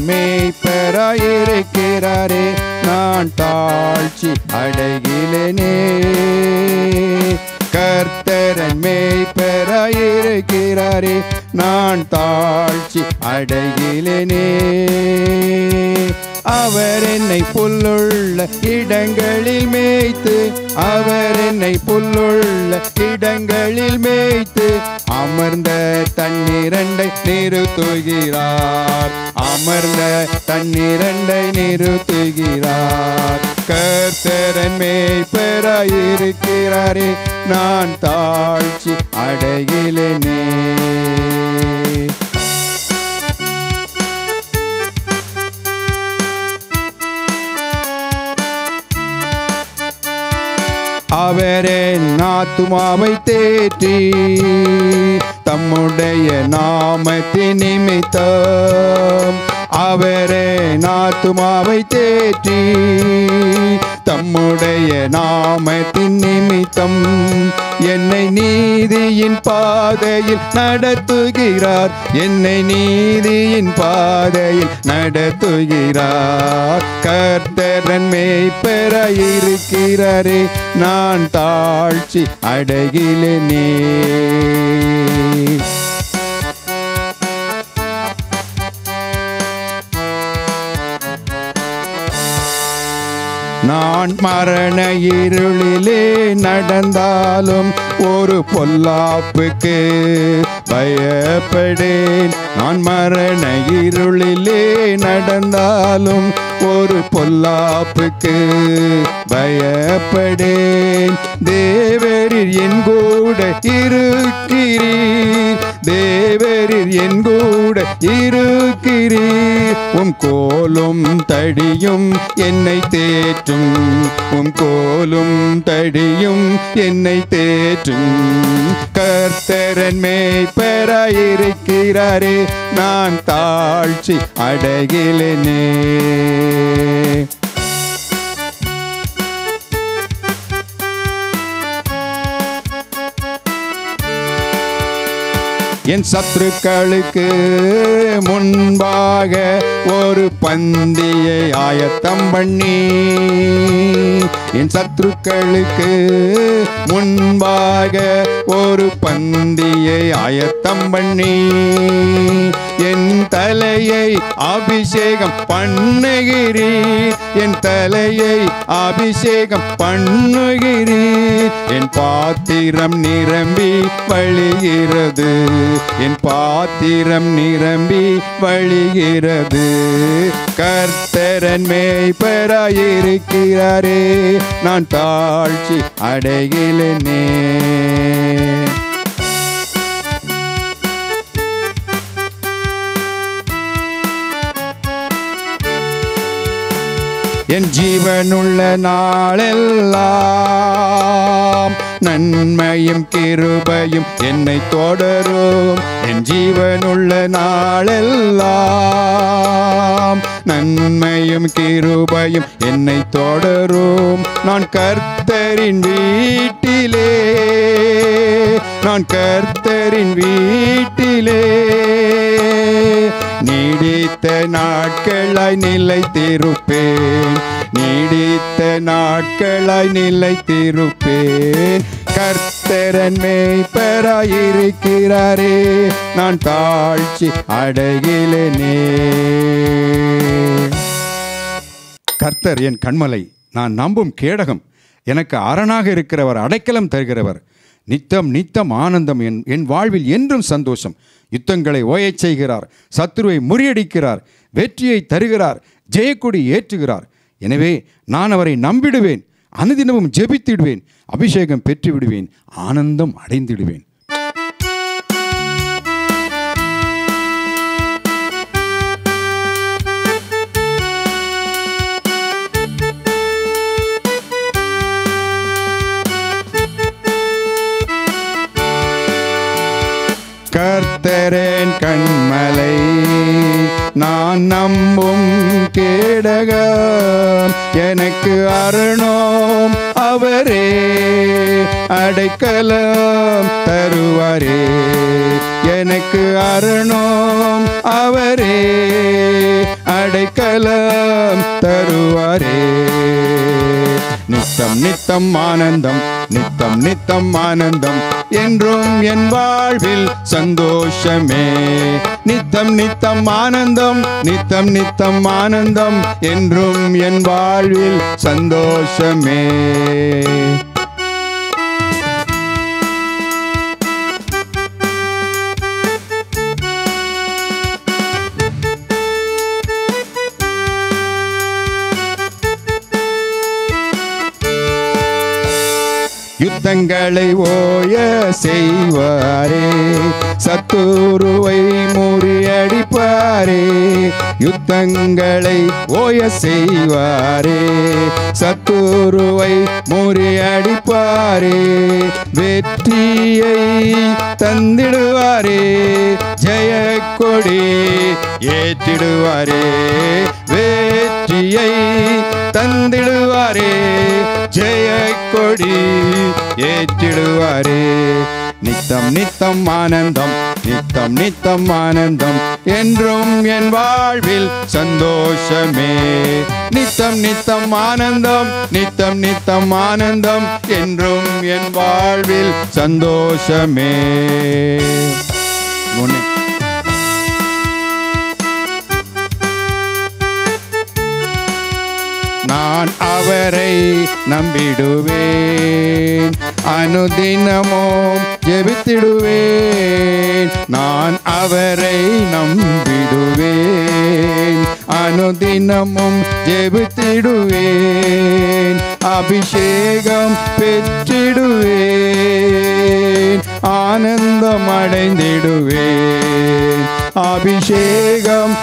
கர்த்தரன் மேய்ப்பராயிருக்கிறாரே நான் தாழ்ச்சி அடைகிலேனே கர்த்தரன் மேய்ப்பராயிருக்கிறாரே நான் தாழ்ச்சி அடைகிலேனே அவர் என்னை புல்லுள்ள இடங்களில் மேய்த்து அவர் என்னை புல்லுள்ள இடங்களில் மேய்த்து அமர்ந்த தண்ணீரண்டை நிறுத்துகிறார் அமர்ந்த தண்ணீரண்டை நிறுத்துகிறார் கர்த்தரன் மேய்ப்பராயிருக்கிறாரே நான் தாழ்ச்சி அடைகிலேனே அவரே நாத்துமாவை தேற்றி தம்முடைய நாமத்தின் நிமித்தம் அவரே நாத்துமாவை தேற்றி தம்முடைய நாமத்தின் நிமித்தம் என்னை நீதியின் பாதையில் நடத்துகிறார் என்னை நீதியின் பாதையில் நடத்துகிறார் கர்த்தரன் மேய்ப்பராயிருக்கிறாரே நான் தாழ்ச்சி அடைகிலேனே நான் மரண இருளிலே நடந்தாலும் ஒரு பொல்லாப்புக்கு பயப்படேன் நான் மரண இருளிலே நடந்தாலும் ஒரு பொல்லாப்புக்கு பயப்படேன் தேவரில் என் கூட இருக்கிறீர் தேவரில் என் கூட இருக்கிறீர் உம் கோலும் தடியும் என்னை தேற்றும் உம் கோலும் தடியும் என்னை தேற்றும் கர்த்தரன் மேய்ப்பராயிருக்கிறாரே நான் தாழ்ச்சி அடைகிலேனே என் சத்துருக்களுக்கு முன்பாக ஒரு பந்தியை ஆயத்தம் பண்ணி என் சத்துருக்களுக்கு முன்பாக ஒரு பந்தியை ஆயத்தம் பண்ணி என் தலையை அபிஷேகம் பண்ணுகிறீர் என் தலையை அபிஷேகம் பண்ணுகிறீர் என் பாத்திரம் நிரம்பி வழிகிறது என் பாத்திரம் நிரம்பி வழிகிறது கர்த்தரன் மேய்ப்பராயிருக்கிறாரே நான் தாழ்ச்சி அடைகிலேனே என் ஜீவனுள்ள நாளெல்லாம் நன்மையும் கிருபையும் என்னை தொடரும் என் ஜீவனுள்ள நாளெல்லாம் நன்மையும் கிருபையும் என்னை தொடரும் நான் கர்த்தரின் வீட்டிலே நான் கர்த்தரின் வீட்டிலே நீடித்த நாட்களாய் நிலைத்திருப்பேன் நீடித்த நாட்களாய் நிலைத்திருப்பேன் கர்த்தரன் மேய்ப்பராயிருக்கிறாரே நான் தாழ்ச்சி அடைகிலேனே கர்த்தர் என் கண்மலை நான் நம்பும் கேடகம் எனக்கு அரணாக இருக்கிறவர் அடைக்கலம் தருகிறவர் நித்தம் நித்தம் ஆனந்தம் என் என் வாழ்வில் என்றும் சந்தோஷம் யுத்தங்களை ஓயச் செய்கிறார் சத்துருவை முறியடிக்கிறார் வெற்றியை தருகிறார் ஜெயக்கொடி ஏற்றுகிறார் எனவே நான் அவரை நம்பிடுவேன் அனுதினமும் ஜெபித்திடுவேன் அபிஷேகம் பெற்று விடுவேன் ஆனந்தம் அடைந்திடுவேன் கர்த்தரேன் கண்மலை நான் நம்பும் கேடகம் எனக்கு அருணோம் அவரே அடைக்கலம் தருவாரே எனக்கு அருணோம் அவரே அடைக்கலம் தருவாரே நித்தம் நித்தம் ஆனந்தம் நித்தம் நித்தம் ஆனந்தம் என்றும் என் வாழ்வில் சந்தோஷமே நித்தம் நித்தம் ஆனந்தம் நித்தம் நித்தம் ஆனந்தம் என்றும் என் வாழ்வில் சந்தோஷமே யுத்தங்களை ஓய செய்வாரே சத்துருவை முறியடிப்பாரே யுத்தங்களை ஓய செய்வாரே சத்துருவை முறியடிப்பாரே வெற்றியை தந்திடுவாரே ஜெய கொடி ஏற்றிடுவாரே வெற்றியை தந்திடுவாரே ஜெய கொடி ஏற்றிடுவாரே நித்தம் நித்தம் ஆனந்தம் நித்தம் நித்தம் ஆனந்தம் என்றும் என் வாழ்வில் சந்தோஷமே நித்தம் நித்தம் ஆனந்தம் நித்தம் நித்தம் ஆனந்தம் என்றும் என் வாழ்வில் சந்தோஷமே முன்னே நான் அவரை நம்பிடுவேன் அனுதினமும் ஜெபித்திடுவேன் நான் அவரை நம்பிடுவேன் அனுதினமும் ஜெபித்திடுவேன் அபிஷேகம் பெற்றிடுவேன் ஆனந்தம் அடைந்திடுவேன் அபிஷேகம்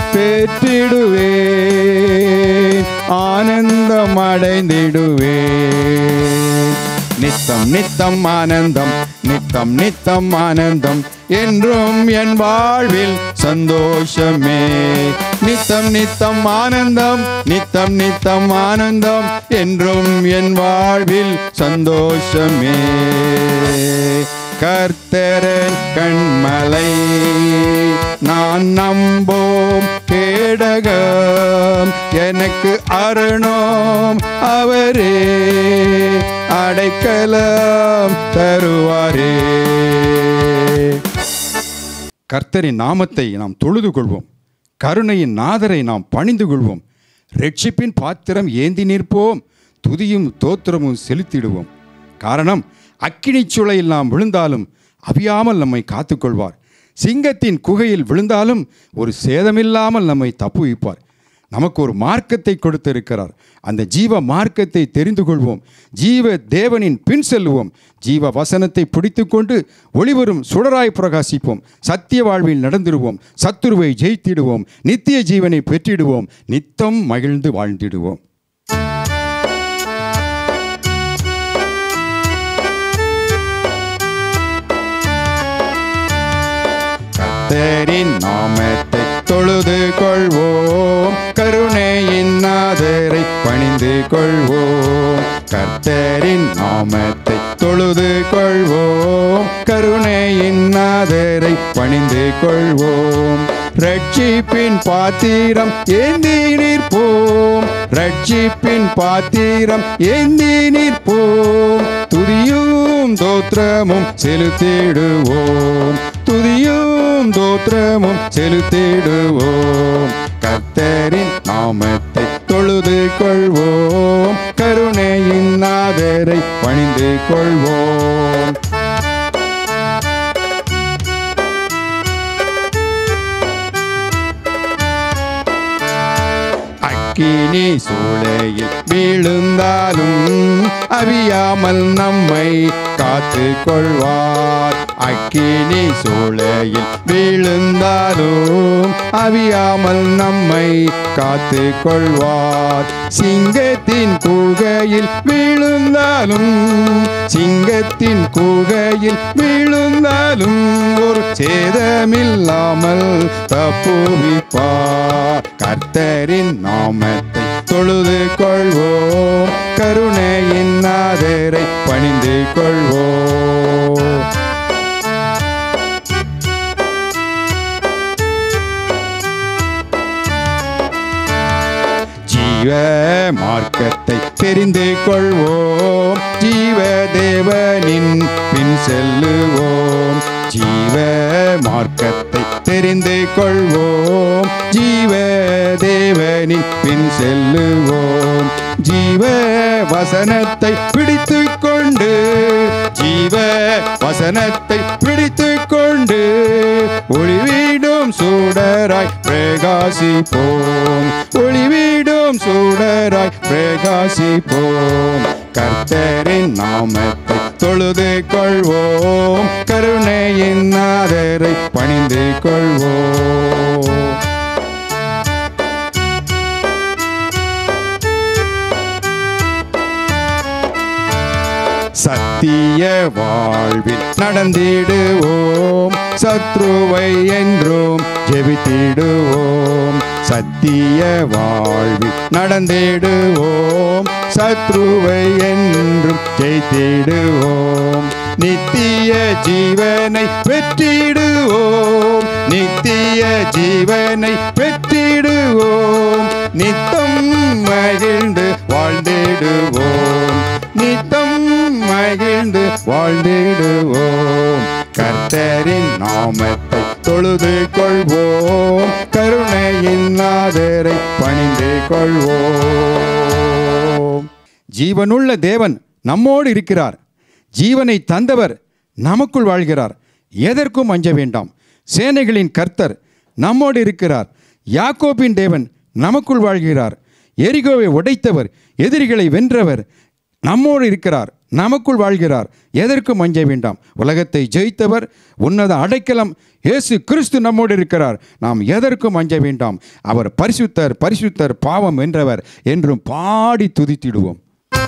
பெற்றிடுவேன் ஆனந்தம் அடைந்திடுவேன் நித்தம் நித்தம் ஆனந்தம் நித்தம் நித்தம் ஆனந்தம் என்றும் என் வாழ்வில் சந்தோஷமே நித்தம் நித்தம் ஆனந்தம் நித்தம் நித்தம் ஆனந்தம் என்றும் என் வாழ்வில் சந்தோஷமே கர்த்தரன் கண்மலை நான் நம்போம் கேடகம் எனக்கு அருணோம் அவரே அடைக்கலம் தருவாரே கர்த்தரின் நாமத்தை நாம் தொழுது கொள்வோம் கருணையின் நாதரை நாம் பணிந்து கொள்வோம் ரட்சிப்பின் பாத்திரம் ஏந்தி நிற்போம் துதியும் தோத்திரமும் செலுத்திடுவோம் காரணம் அக்கினி சுளையில் நாம் விழுந்தாலும் அவியாமல் நம்மை காத்துக்கொள்வார் சிங்கத்தின் குகையில் விழுந்தாலும் ஒரு சேதமில்லாமல் நம்மை தப்புவிப்பார் நமக்கு ஒரு மார்க்கத்தை கொடுத்திருக்கிறார் அந்த ஜீவ மார்க்கத்தை தெரிந்து கொள்வோம் ஜீவ தேவனின் பின் செல்லுவோம் ஜீவ வசனத்தை பிடித்துக்கொண்டு ஒளிவரும் சுடராய் பிரகாசிப்போம் சத்திய வாழ்வில் நடந்திடுவோம் சத்துருவை ஜெயித்திடுவோம் நித்திய ஜீவனை பெற்றிடுவோம் நித்தம் மகிழ்ந்து வாழ்ந்திடுவோம் கர்த்தரின் நாமத்தை தொழுது கொள்வோம் கருணையின் நாதரை பணிந்து கொள்வோம் கர்த்தரின் நாமத்தை தொழுது கொள்வோம் கருணையின் நாதரை பணிந்து கொள்வோம் ரட்சிப்பின் பாத்திரம் ஏந்தி நிற்போம் ரட்சிப்பின் பாத்திரம் ஏந்தி நிற்போம் துதியும் தோத்திரமும் செலுத்திடுவோம் துதியும் தோத்திரமும் செலுத்திடுவோம் கர்த்தரின் நாமத்தை தொழுது கொள்வோம் கருணையின் நாதரை பணிந்து கொள்வோம் அக்கினி சூளையில் வீழுந்தாலும் அவியாமல் நம்மை காத்து கொள்வார் அக்கினி சூளையில் வீழுந்தாலும் அவியாமல் நம்மை காத்து கொள்வார் சிங்கத்தின் கூகையில் வீழுந்தாலும் சிங்கத்தின் கூகையில் வீழுந்தாலும் ஒரு சேதமில்லாமல் தப்புவிப்பார் கர்த்தரின் நாமத்தை தொழுது கொள்வோம் கருணையின் நாதரை பணிந்து கொள்வோம் ஜீவ மார்க்கத்தை தெரிந்து கொள்வோம் ஜீவ தேவனின் பின் செல்லுவோம் ஜீவ மார்க்கத்தை தெரிந்து கொள்வோம் ஜீவ தேவனின் பின் செல்லுவோம் ஜீவ வசனத்தை பிடித்து கொண்டு ஜீவ வசனத்தை பிடித்து கொண்டு ஒளிவீடும் சூடராய் பிரகாசிப்போம் ஒளிவீடும் சூடராய் பிரகாசிப்போம் கர்த்தரின் நாமத்தை தொழுது கொள்வோம் கருணையின் நாதரை பணிந்து கொள்வோம் சத்திய வாழ்வில் நடந்திடுவோம் சத்ருவை என்றும் ஜெபித்திடுவோம் சத்திய வாழ்வில் நடந்திடுவோம் சத்ருவை என்றும் ஜெயித்திடுவோம் நித்திய ஜீவனை பெற்றிடுவோம் நித்திய ஜீவனை பெற்றிடுவோம் நித்தம் மகிழ்ந்து வாழ்ந்திடுவோம் நித்தம் மகிழ்ந்து வாழ்ந்திடுவோம் கர்த்தரின் நாமத்தை தொழுது கொள்வோம் கருணையின் நாதரை பணிந்து கொள்வோம் ஜீவனுள்ள தேவன் நம்மோடு இருக்கிறார் ஜீவனை தந்தவர் நமக்குள் வாழ்கிறார் எதற்கும் அஞ்ச வேண்டாம் சேனைகளின் கர்த்தர் நம்மோடு இருக்கிறார் யாக்கோபின் தேவன் நமக்குள் வாழ்கிறார் எரிகோவை உடைத்தவர் எதிரிகளை வென்றவர் நம்மோடு இருக்கிறார் நமக்குள் வாழ்கிறார் எதற்கும் அஞ்ச வேண்டாம் உலகத்தை ஜெயித்தவர் உன்னத அடைக்கலம் இயேசு கிறிஸ்து நம்மோடு இருக்கிறார் நாம் எதற்கும் அஞ்ச வேண்டாம் அவர் பரிசுத்தர் பரிசுத்தர் பாவம் என்றவர் என்றும் பாடி துதித்திடுவோம்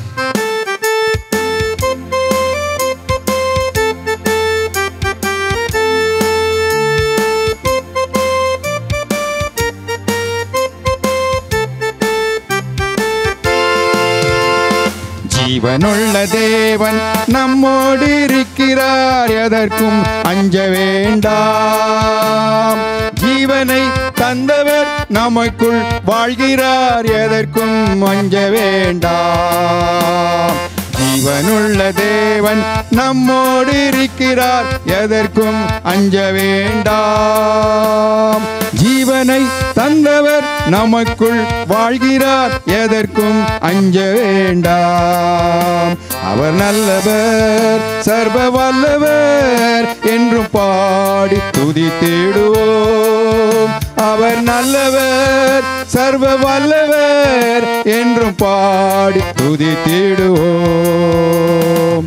ஜீவனுள்ள தேவன் நம்மோடு இருக்கிறார் எதற்கும் அஞ்ச வேண்டாம் ஜீவனை தந்தவர் நமக்குள் வாழ்கிறார் எதற்கும் அஞ்ச வேண்டாம் ஜீவனுள்ள தேவன் நம்மோடு இருக்கிறார் எதற்கும் அஞ்ச வேண்டாம் ஜீவனை தந்தவர் நமக்குள் வாழ்கிறார் எதற்கும் அஞ்ச வேண்டாம் அவர் நல்லவர் சர்வ வல்லவர் என்றும் பாடி துதித்திடுவோம் அவர் நல்லவர் சர்வ வல்லவர் என்றும் பாடி துதித்திடுவோம்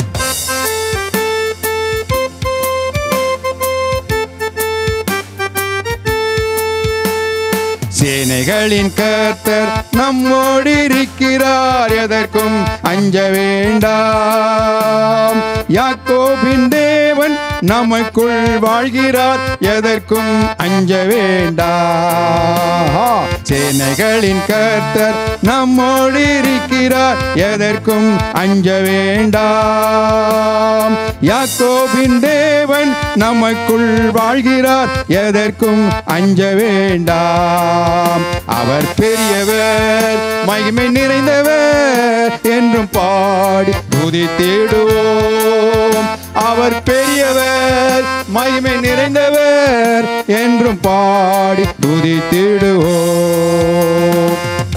சேனைகளின் கர்த்தர் நம்மோடு இருக்கிறார் எதற்கும் அஞ்ச வேண்டாம் யாக்கோபின் தேவன் நமக்குள் வாழ்கிறார் எதற்கும் அஞ்ச வேண்டாம் சேனைகளின் கர்த்தர் நம்மோடு இருக்கிறார் எதற்கும் அஞ்ச வேண்டாம் யாக்கோபின் தேவன் நமக்குள் வாழ்கிறார் எதற்கும் அஞ்ச வேண்டாம் அவர் பெரியவர் மகிமை நிறைந்தவர் என்றும் பாடி துதித்திடுவோம் அவர் பெரியவர் மகிமை நிறைந்தவர் என்றும் பாடி துதித்திடுவோம்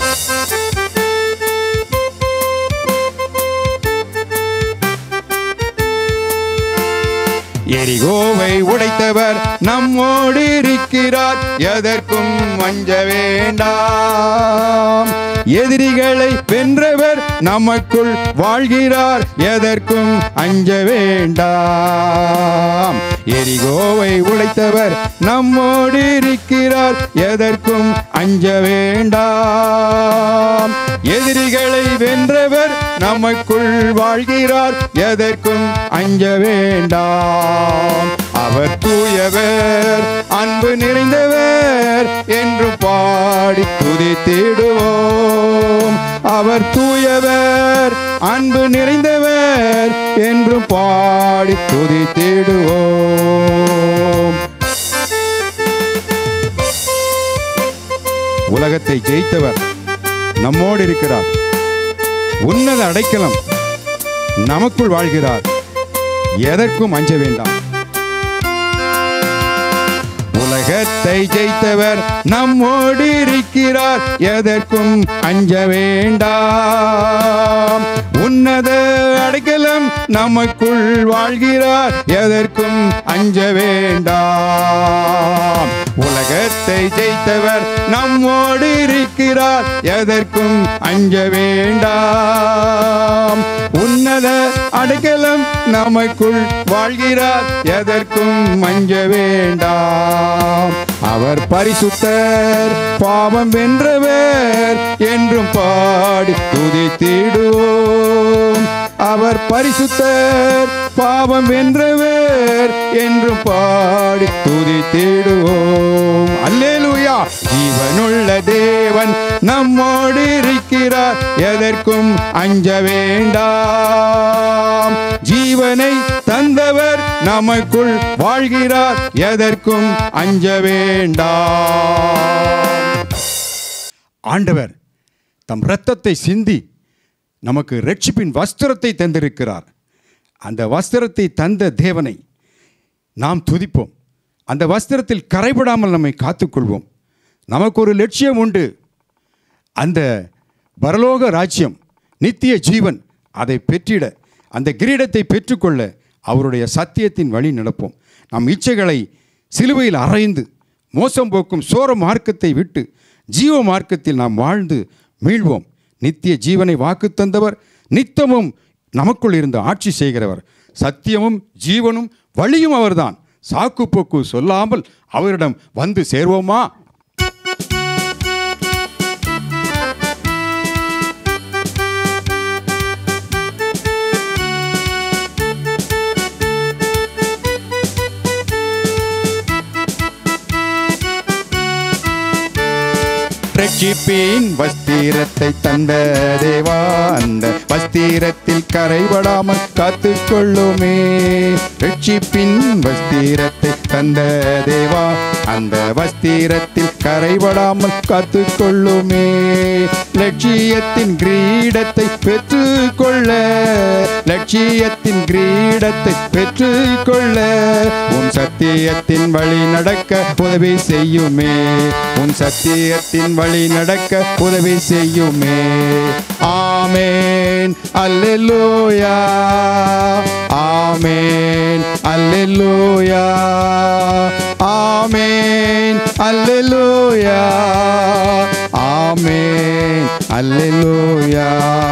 எரிகோவை உடைத்தவர் நம்மோடு இருக்கிறார் எதற்கும் வஞ்ச வேண்டாம் எதிரிகளை வென்றவர் நமக்குள் வாழ்கிறார் எதற்கும் அஞ்ச வேண்டாம் எரிகோவை உடைத்தவர் நம்மோடு இருக்கிறார் எதற்கும் அஞ்ச வேண்டாம் எதிரிகளை வென்றவர் நமக்குள் வாழ்கிறார் எதற்கும் அஞ்ச வேண்டாம் அவர் தூயவர் அன்பு நிறைந்தவர் என்று பாடி துதித்திடுவோம் அவர் தூயவர் அன்பு நிறைந்தவர் என்று பாடி துதித்திடுவோம் உலகத்தை ஜெயித்தவர் நம்மோடு இருக்கிறார் உன்னத அடைக்கலம் நமக்குள் வாழ்கிறார் எதற்கும் அஞ்ச வேண்டாம் உலகத்தை ஜெயித்தவர் நம்மோடு இருக்கிறார் எதற்கும் அஞ்ச வேண்டாம் உன்னத அடைக்கலம் நமக்குள் வாழ்கிறார் எதற்கும் அஞ்ச வேண்டாம் உலகத்தை ஜெயித்தவர் நம்மோடு இருக்கிறார் எதற்கும் அஞ்ச வேண்டாம் உன்னத அடைக்கலம் நமக்குள் வாழ்கிறார் எதற்கும் அஞ்ச வேண்டாம் அவர் பரிசுத்தர் பாவம் வென்றவர் என்றும் பாடி துதித்திடுவோம் அவர் பரிசுத்தர் பாவம் வென்றவர் என்றும் பாடி துதித்திடுவோம் அல்லேலூயா ஜீவனுள்ள தேவன் நம்மோடு இருக்கிறார் எதற்கும் அஞ்ச வேண்டாம் ஜீவனை தந்தவர் நமக்குள் வாழ்கிறார் எதற்கும் அஞ்ச வேண்டாம் ஆண்டவர் தம் இரத்தத்தை சிந்தி நமக்கு ரட்சிப்பின் வஸ்திரத்தை தந்திருக்கிறார் அந்த வஸ்திரத்தை தந்த தேவனை நாம் துதிப்போம் அந்த வஸ்திரத்தில் கரைபடாமல் நம்மை காத்துக்கொள்வோம் நமக்கு ஒரு லட்சியம் உண்டு அந்த பரலோக ராஜ்யம் நித்திய ஜீவன் அதை பெற்றிட அந்த கிரீடத்தை பெற்றுக்கொள்ள அவருடைய சத்தியத்தின் வழி நடப்போம் நம் இச்சைகளை சிலுவையில் அறைந்து மோசம் போக்கும் சோர மார்க்கத்தை விட்டு ஜீவ மார்க்கத்தில் நாம் வாழ்ந்து மீள்வோம் நித்திய ஜீவனை வாக்கு தந்தவர் நித்தமும் நமக்குள் இருந்து ஆட்சி செய்கிறவர் சத்தியமும் ஜீவனும் வழியும் அவர்தான் சாக்கு போக்கு சொல்லாமல் அவரிடம் வந்து சேர்வோமா ரட்சிப்பின் வஸ்திரத்தை தந்த தேவா அந்த வஸ்திரத்தில் கரைபடாமல் காத்துக்கொள்ளுமே ரட்சிப்பின் வஸ்திரத்தை தந்த தேவா அந்த வஸ்திரத்தில் கரைபடாமல் காத்துக்கொள்ளுமே லட்சியத்தின் கிரீடத்தை பெற்றுக்கொள்ள லட்சியத்தின் கிரீடத்தை பெற்றுக்கொள்ள உன் சத்தியத்தின் வழி நடக்க உதவி செய்யுமே உன் சத்தியத்தின் வழி நடக்க உதவி செய்யுமே ஆமேன் அல்லேலூயா ஆமேன் அல்லேலூயா ஆமேன் அல்லேலூயா ஆமேன் அல்லேலூயா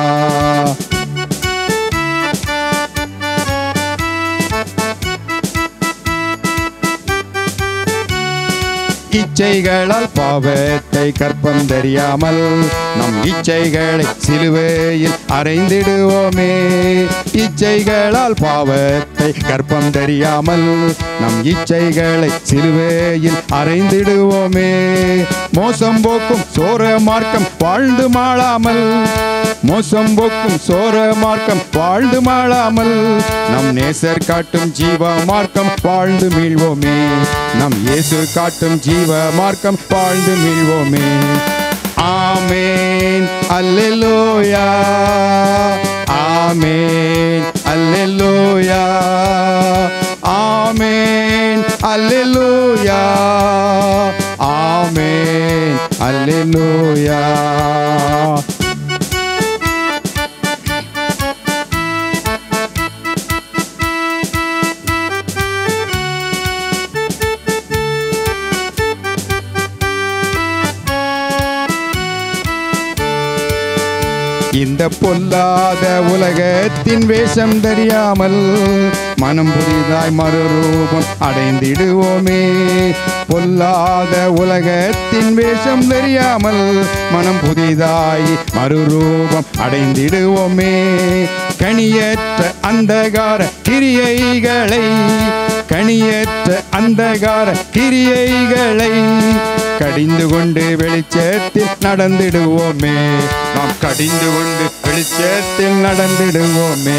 இச்சைகளால் பாவத்தை கற்பம் தெரியாமல் நம் இச்சைகளை சிலுவையில் அறைந்திடுவோமே இச்சைகளால் பாவத்தை கற்பம் தெரியாமல் நம் இச்சைகளை சிலுவையில் அறைந்திடுவோமே மோசம் போக்கும் சோர மார்க்கம் வாழ்ந்து மாளாமல் மோசம் போக்கும் சோர மார்க்கம் வாழ்ந்து மாளாமல் நம் நேசர் காட்டும் ஜீவ மார்க்கம் வாழ்ந்து மீள்வோமே நம் இயேசு காட்டும் ஜீவ மார்க்கம் வாழ்ந்து மீள்வோமே ஆமேன் அல்லேலூயா ஆமேன் அல்லேலூயா ஆமேன் அல்லேலூயா ஆமேன் அல்லேலூயா இந்த பொல்லாத உலகத்தின் வேஷம் தெரியாமல் மனம் புதிதாய் மறுரூபம் அடைந்திடுவோமே பொல்லாத உலகத்தின் வேஷம் தெரியாமல் மனம் புதிதாய் மறுரூபம் அடைந்திடுவோமே கனியற்ற அந்தகார கிரியைகளை கனியற்ற அந்தகார கிரியைகளை கடிந்து கொண்டு வெளிச்சத்தில் நடந்திடுவோமே நாம் கடிந்து கொண்டு வெளிச்சத்தில் நடந்திடுவோமே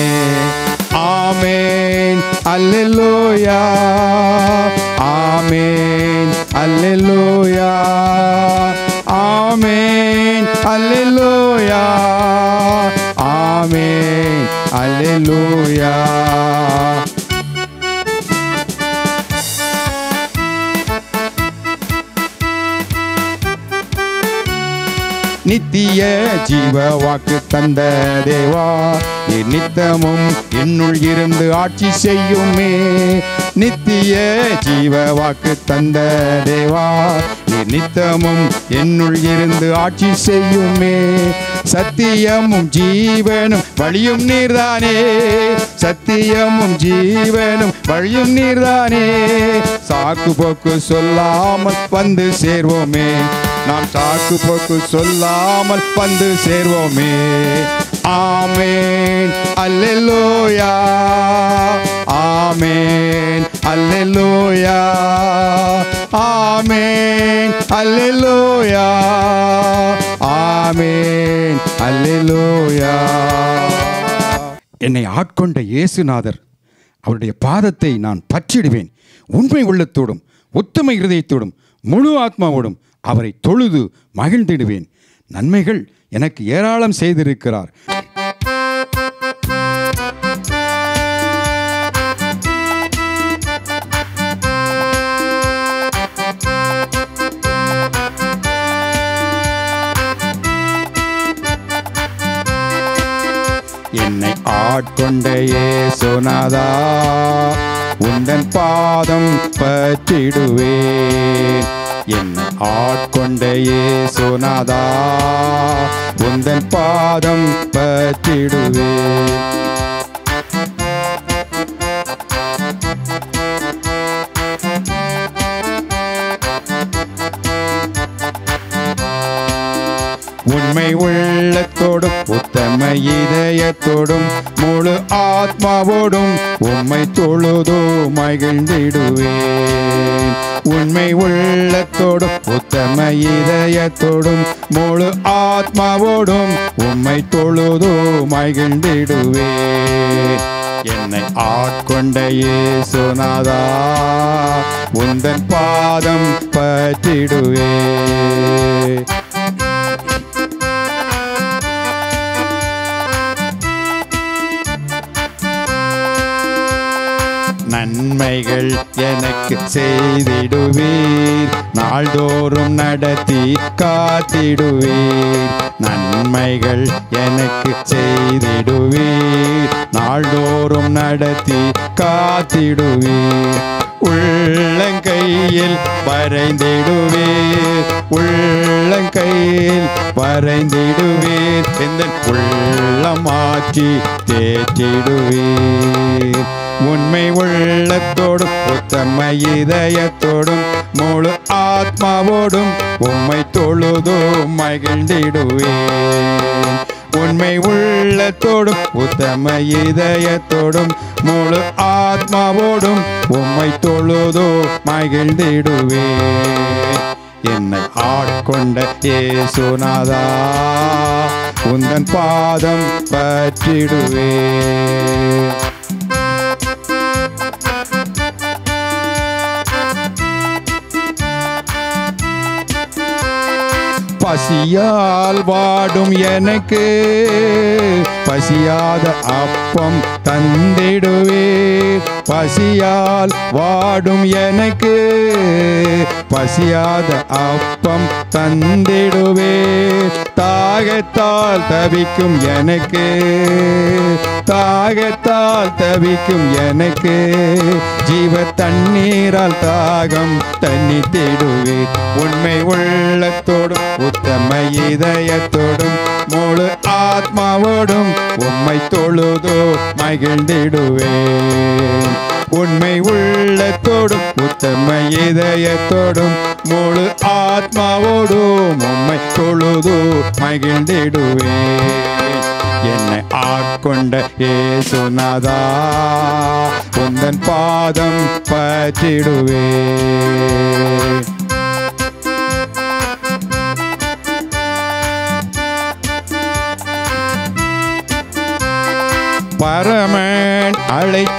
ஆமேன் அல்லேலூயா ஆமேன் அல்லேலூயா ஆமேன் அல்லேலூயா அல்லேலூயா ஆமென் அல்லேலூயா நித்திய ஜீவ வாக்கு தந்த தேவா நீ நித்தமும் என்னுள் இருந்து ஆட்சி செய்யுமே நித்திய ஜீவ வாக்கு தந்த தேவா நீ நித்தமும் என்னுள் இருந்து ஆட்சி செய்யுமே சத்தியமும் ஜீவனும் வழியும் நீர்தானே சத்தியமும் ஜீவனும் வழியும் நீர்தானே சாக்கு போக்கு சொல்லாமல் வந்து சேர்வோமே நாம் சாக்கு போக்கு சொல்லாமல் வந்து சேர்வோமே ஆமேன் அல்லேலூயா ஆமேன் அல்லேலூயா ஆமேன் அல்லேலூயா ஆமேன் அல்லேலூயா என்னை ஆட்கொண்ட இயேசுநாதர் அவருடைய பாதத்தை நான் பற்றிடுவேன் உண்மை உள்ளத்தோடும் உத்தம இருதயத்தோடும் முழு ஆத்மாவோடும் அவரை தொழுது மகிழ்ந்திடுவேன் நன்மைகள் எனக்கு ஏராளம் செய்திருக்கிறார் என்னை ஆட்கொண்ட இயேசுநாதா உந்தன் பாதம் பற்றிடுவேன் என்னை ஆட்கொண்ட இயேசுநாதா உந்தன் பாதம் பற்றிடுவேன் உண்மை உள்ளத்தோடும் உத்தம இதயத்தோடும் முழு ஆத்மாவோடும் உம்மை தொழுதோ மகிழ்ந்திடுவேன் உண்மை உள்ளத்தோடும் உத்தம இதயத்தோடும் முழு ஆத்மாவோடும் உம்மை தொழுதோ மகிழ்ந்திடுவேன் என்னை ஆட்கொண்ட இயேசுநாதா உந்தன் பாதம் பற்றிடுவே நன்மைகள் எனக்கு செய்திடுவீர் நாள்தோறும் நடத்தி காத்திடுவீர் நன்மைகள் எனக்கு செய்திடுவீர் நாள்தோறும் நடத்தி காத்திடுவீர் உள்ளங்கையில் வரைந்திடுவீர் உள்ளங்கையில் வரைந்திடுவீர் எந்த உள்ளமாற்றி தேற்றிடுவீர் உண்மை உள்ளத்தோடும் உத்தம இதயத்தோடும் முழு ஆத்மாவோடும் உம்மை தொழுதோ மகிழ்ந்திடுவேன் உண்மை உள்ளத்தோடும் உத்தம இதயத்தோடும் முழு ஆத்மாவோடும் உம்மை தொழுதோ மகிழ்ந்திடுவேன் என்னை ஆட்கொண்ட ஏசுநாதா உந்தன் பாதம் பற்றிடுவேன் பசியால் வாடும் எனக்கு பசியாத அப்பம் தந்திடுவே பசியால் வாடும் எனக்கு பசியாத அப்பம் தந்திடுவே தாகத்தால் தவிக்கும் எனக்கு தாகத்தால் தவிக்கும் எனக்கு ஜீவ தண்ணீரால் தாகம் தண்ணி தேடுவே உண்மை உள்ளத்தோடும் உத்தம இதயத்தோடும் முழு ஆத்மாவோடும் உம்மை தொழுதோ மகிழ்ந்திடுவேன் உண்மை உள்ளத்தோடும் உத்தம இதயத்தோடும் முழு ஆத்மாவோடும் உம்மை தொழுதோ மகிழ்ந்திடுவேன் என்னை ஆட்கொண்ட ஏசுநாதா உந்தன் பாதம் பற்றிடுவே பரமன் அழைத்த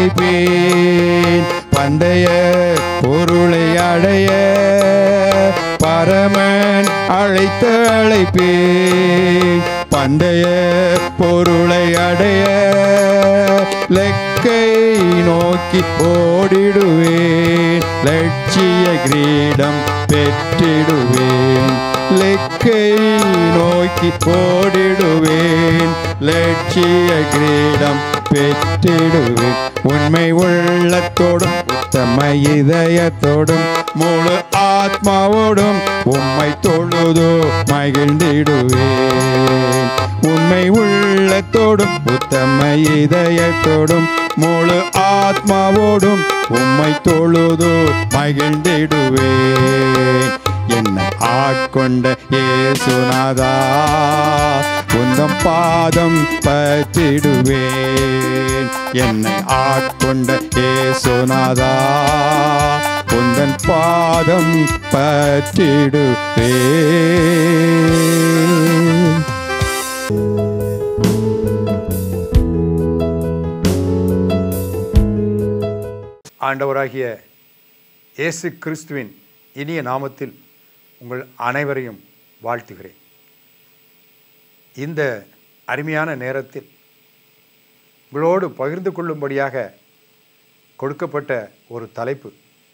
அழைப்பேன் பந்தய பொருளை அடைய பரமன் அழைத்த அழைப்பே பந்தய பொருளை அடைய லெக்கை நோக்கி ஓடிடுவேன் லட்சிய கிரீடம் பெற்றிடுவேன் லெக்கை நோக்கி ஓடிடுவேன் லட்சிய கிரீடம் பெற்றிடுவேன் உண்மை உள்ளத்தோடும் உத்தம இதயத்தோடும் முழு ஆத்மாவோடும் உம்மை தொழுதோ மகிழ்ந்திடுவேன் உண்மை உள்ளத்தோடும் உத்தம இதயத்தோடும் முழு ஆத்மாவோடும் உம்மை தொழுதோ மகிழ்ந்திடுவேன் என்னை ஆட்கொண்ட ஏசுநாதா உந்தம் பாதம் பற்றிடுவேன் என்னை ஆட்கொண்ட ஏசுநாதா உந்தன் பாதம் பற்றிடுவேன் ஆண்டவராகிய இயேசு கிறிஸ்துவின் இனிய நாமத்தில் உங்கள் அனைவரையும் வாழ்த்துகிறேன் இந்த அருமையான நேரத்தில் உங்களோடு பகிர்ந்து கொள்ளும்படியாக கொடுக்கப்பட்ட ஒரு தலைப்பு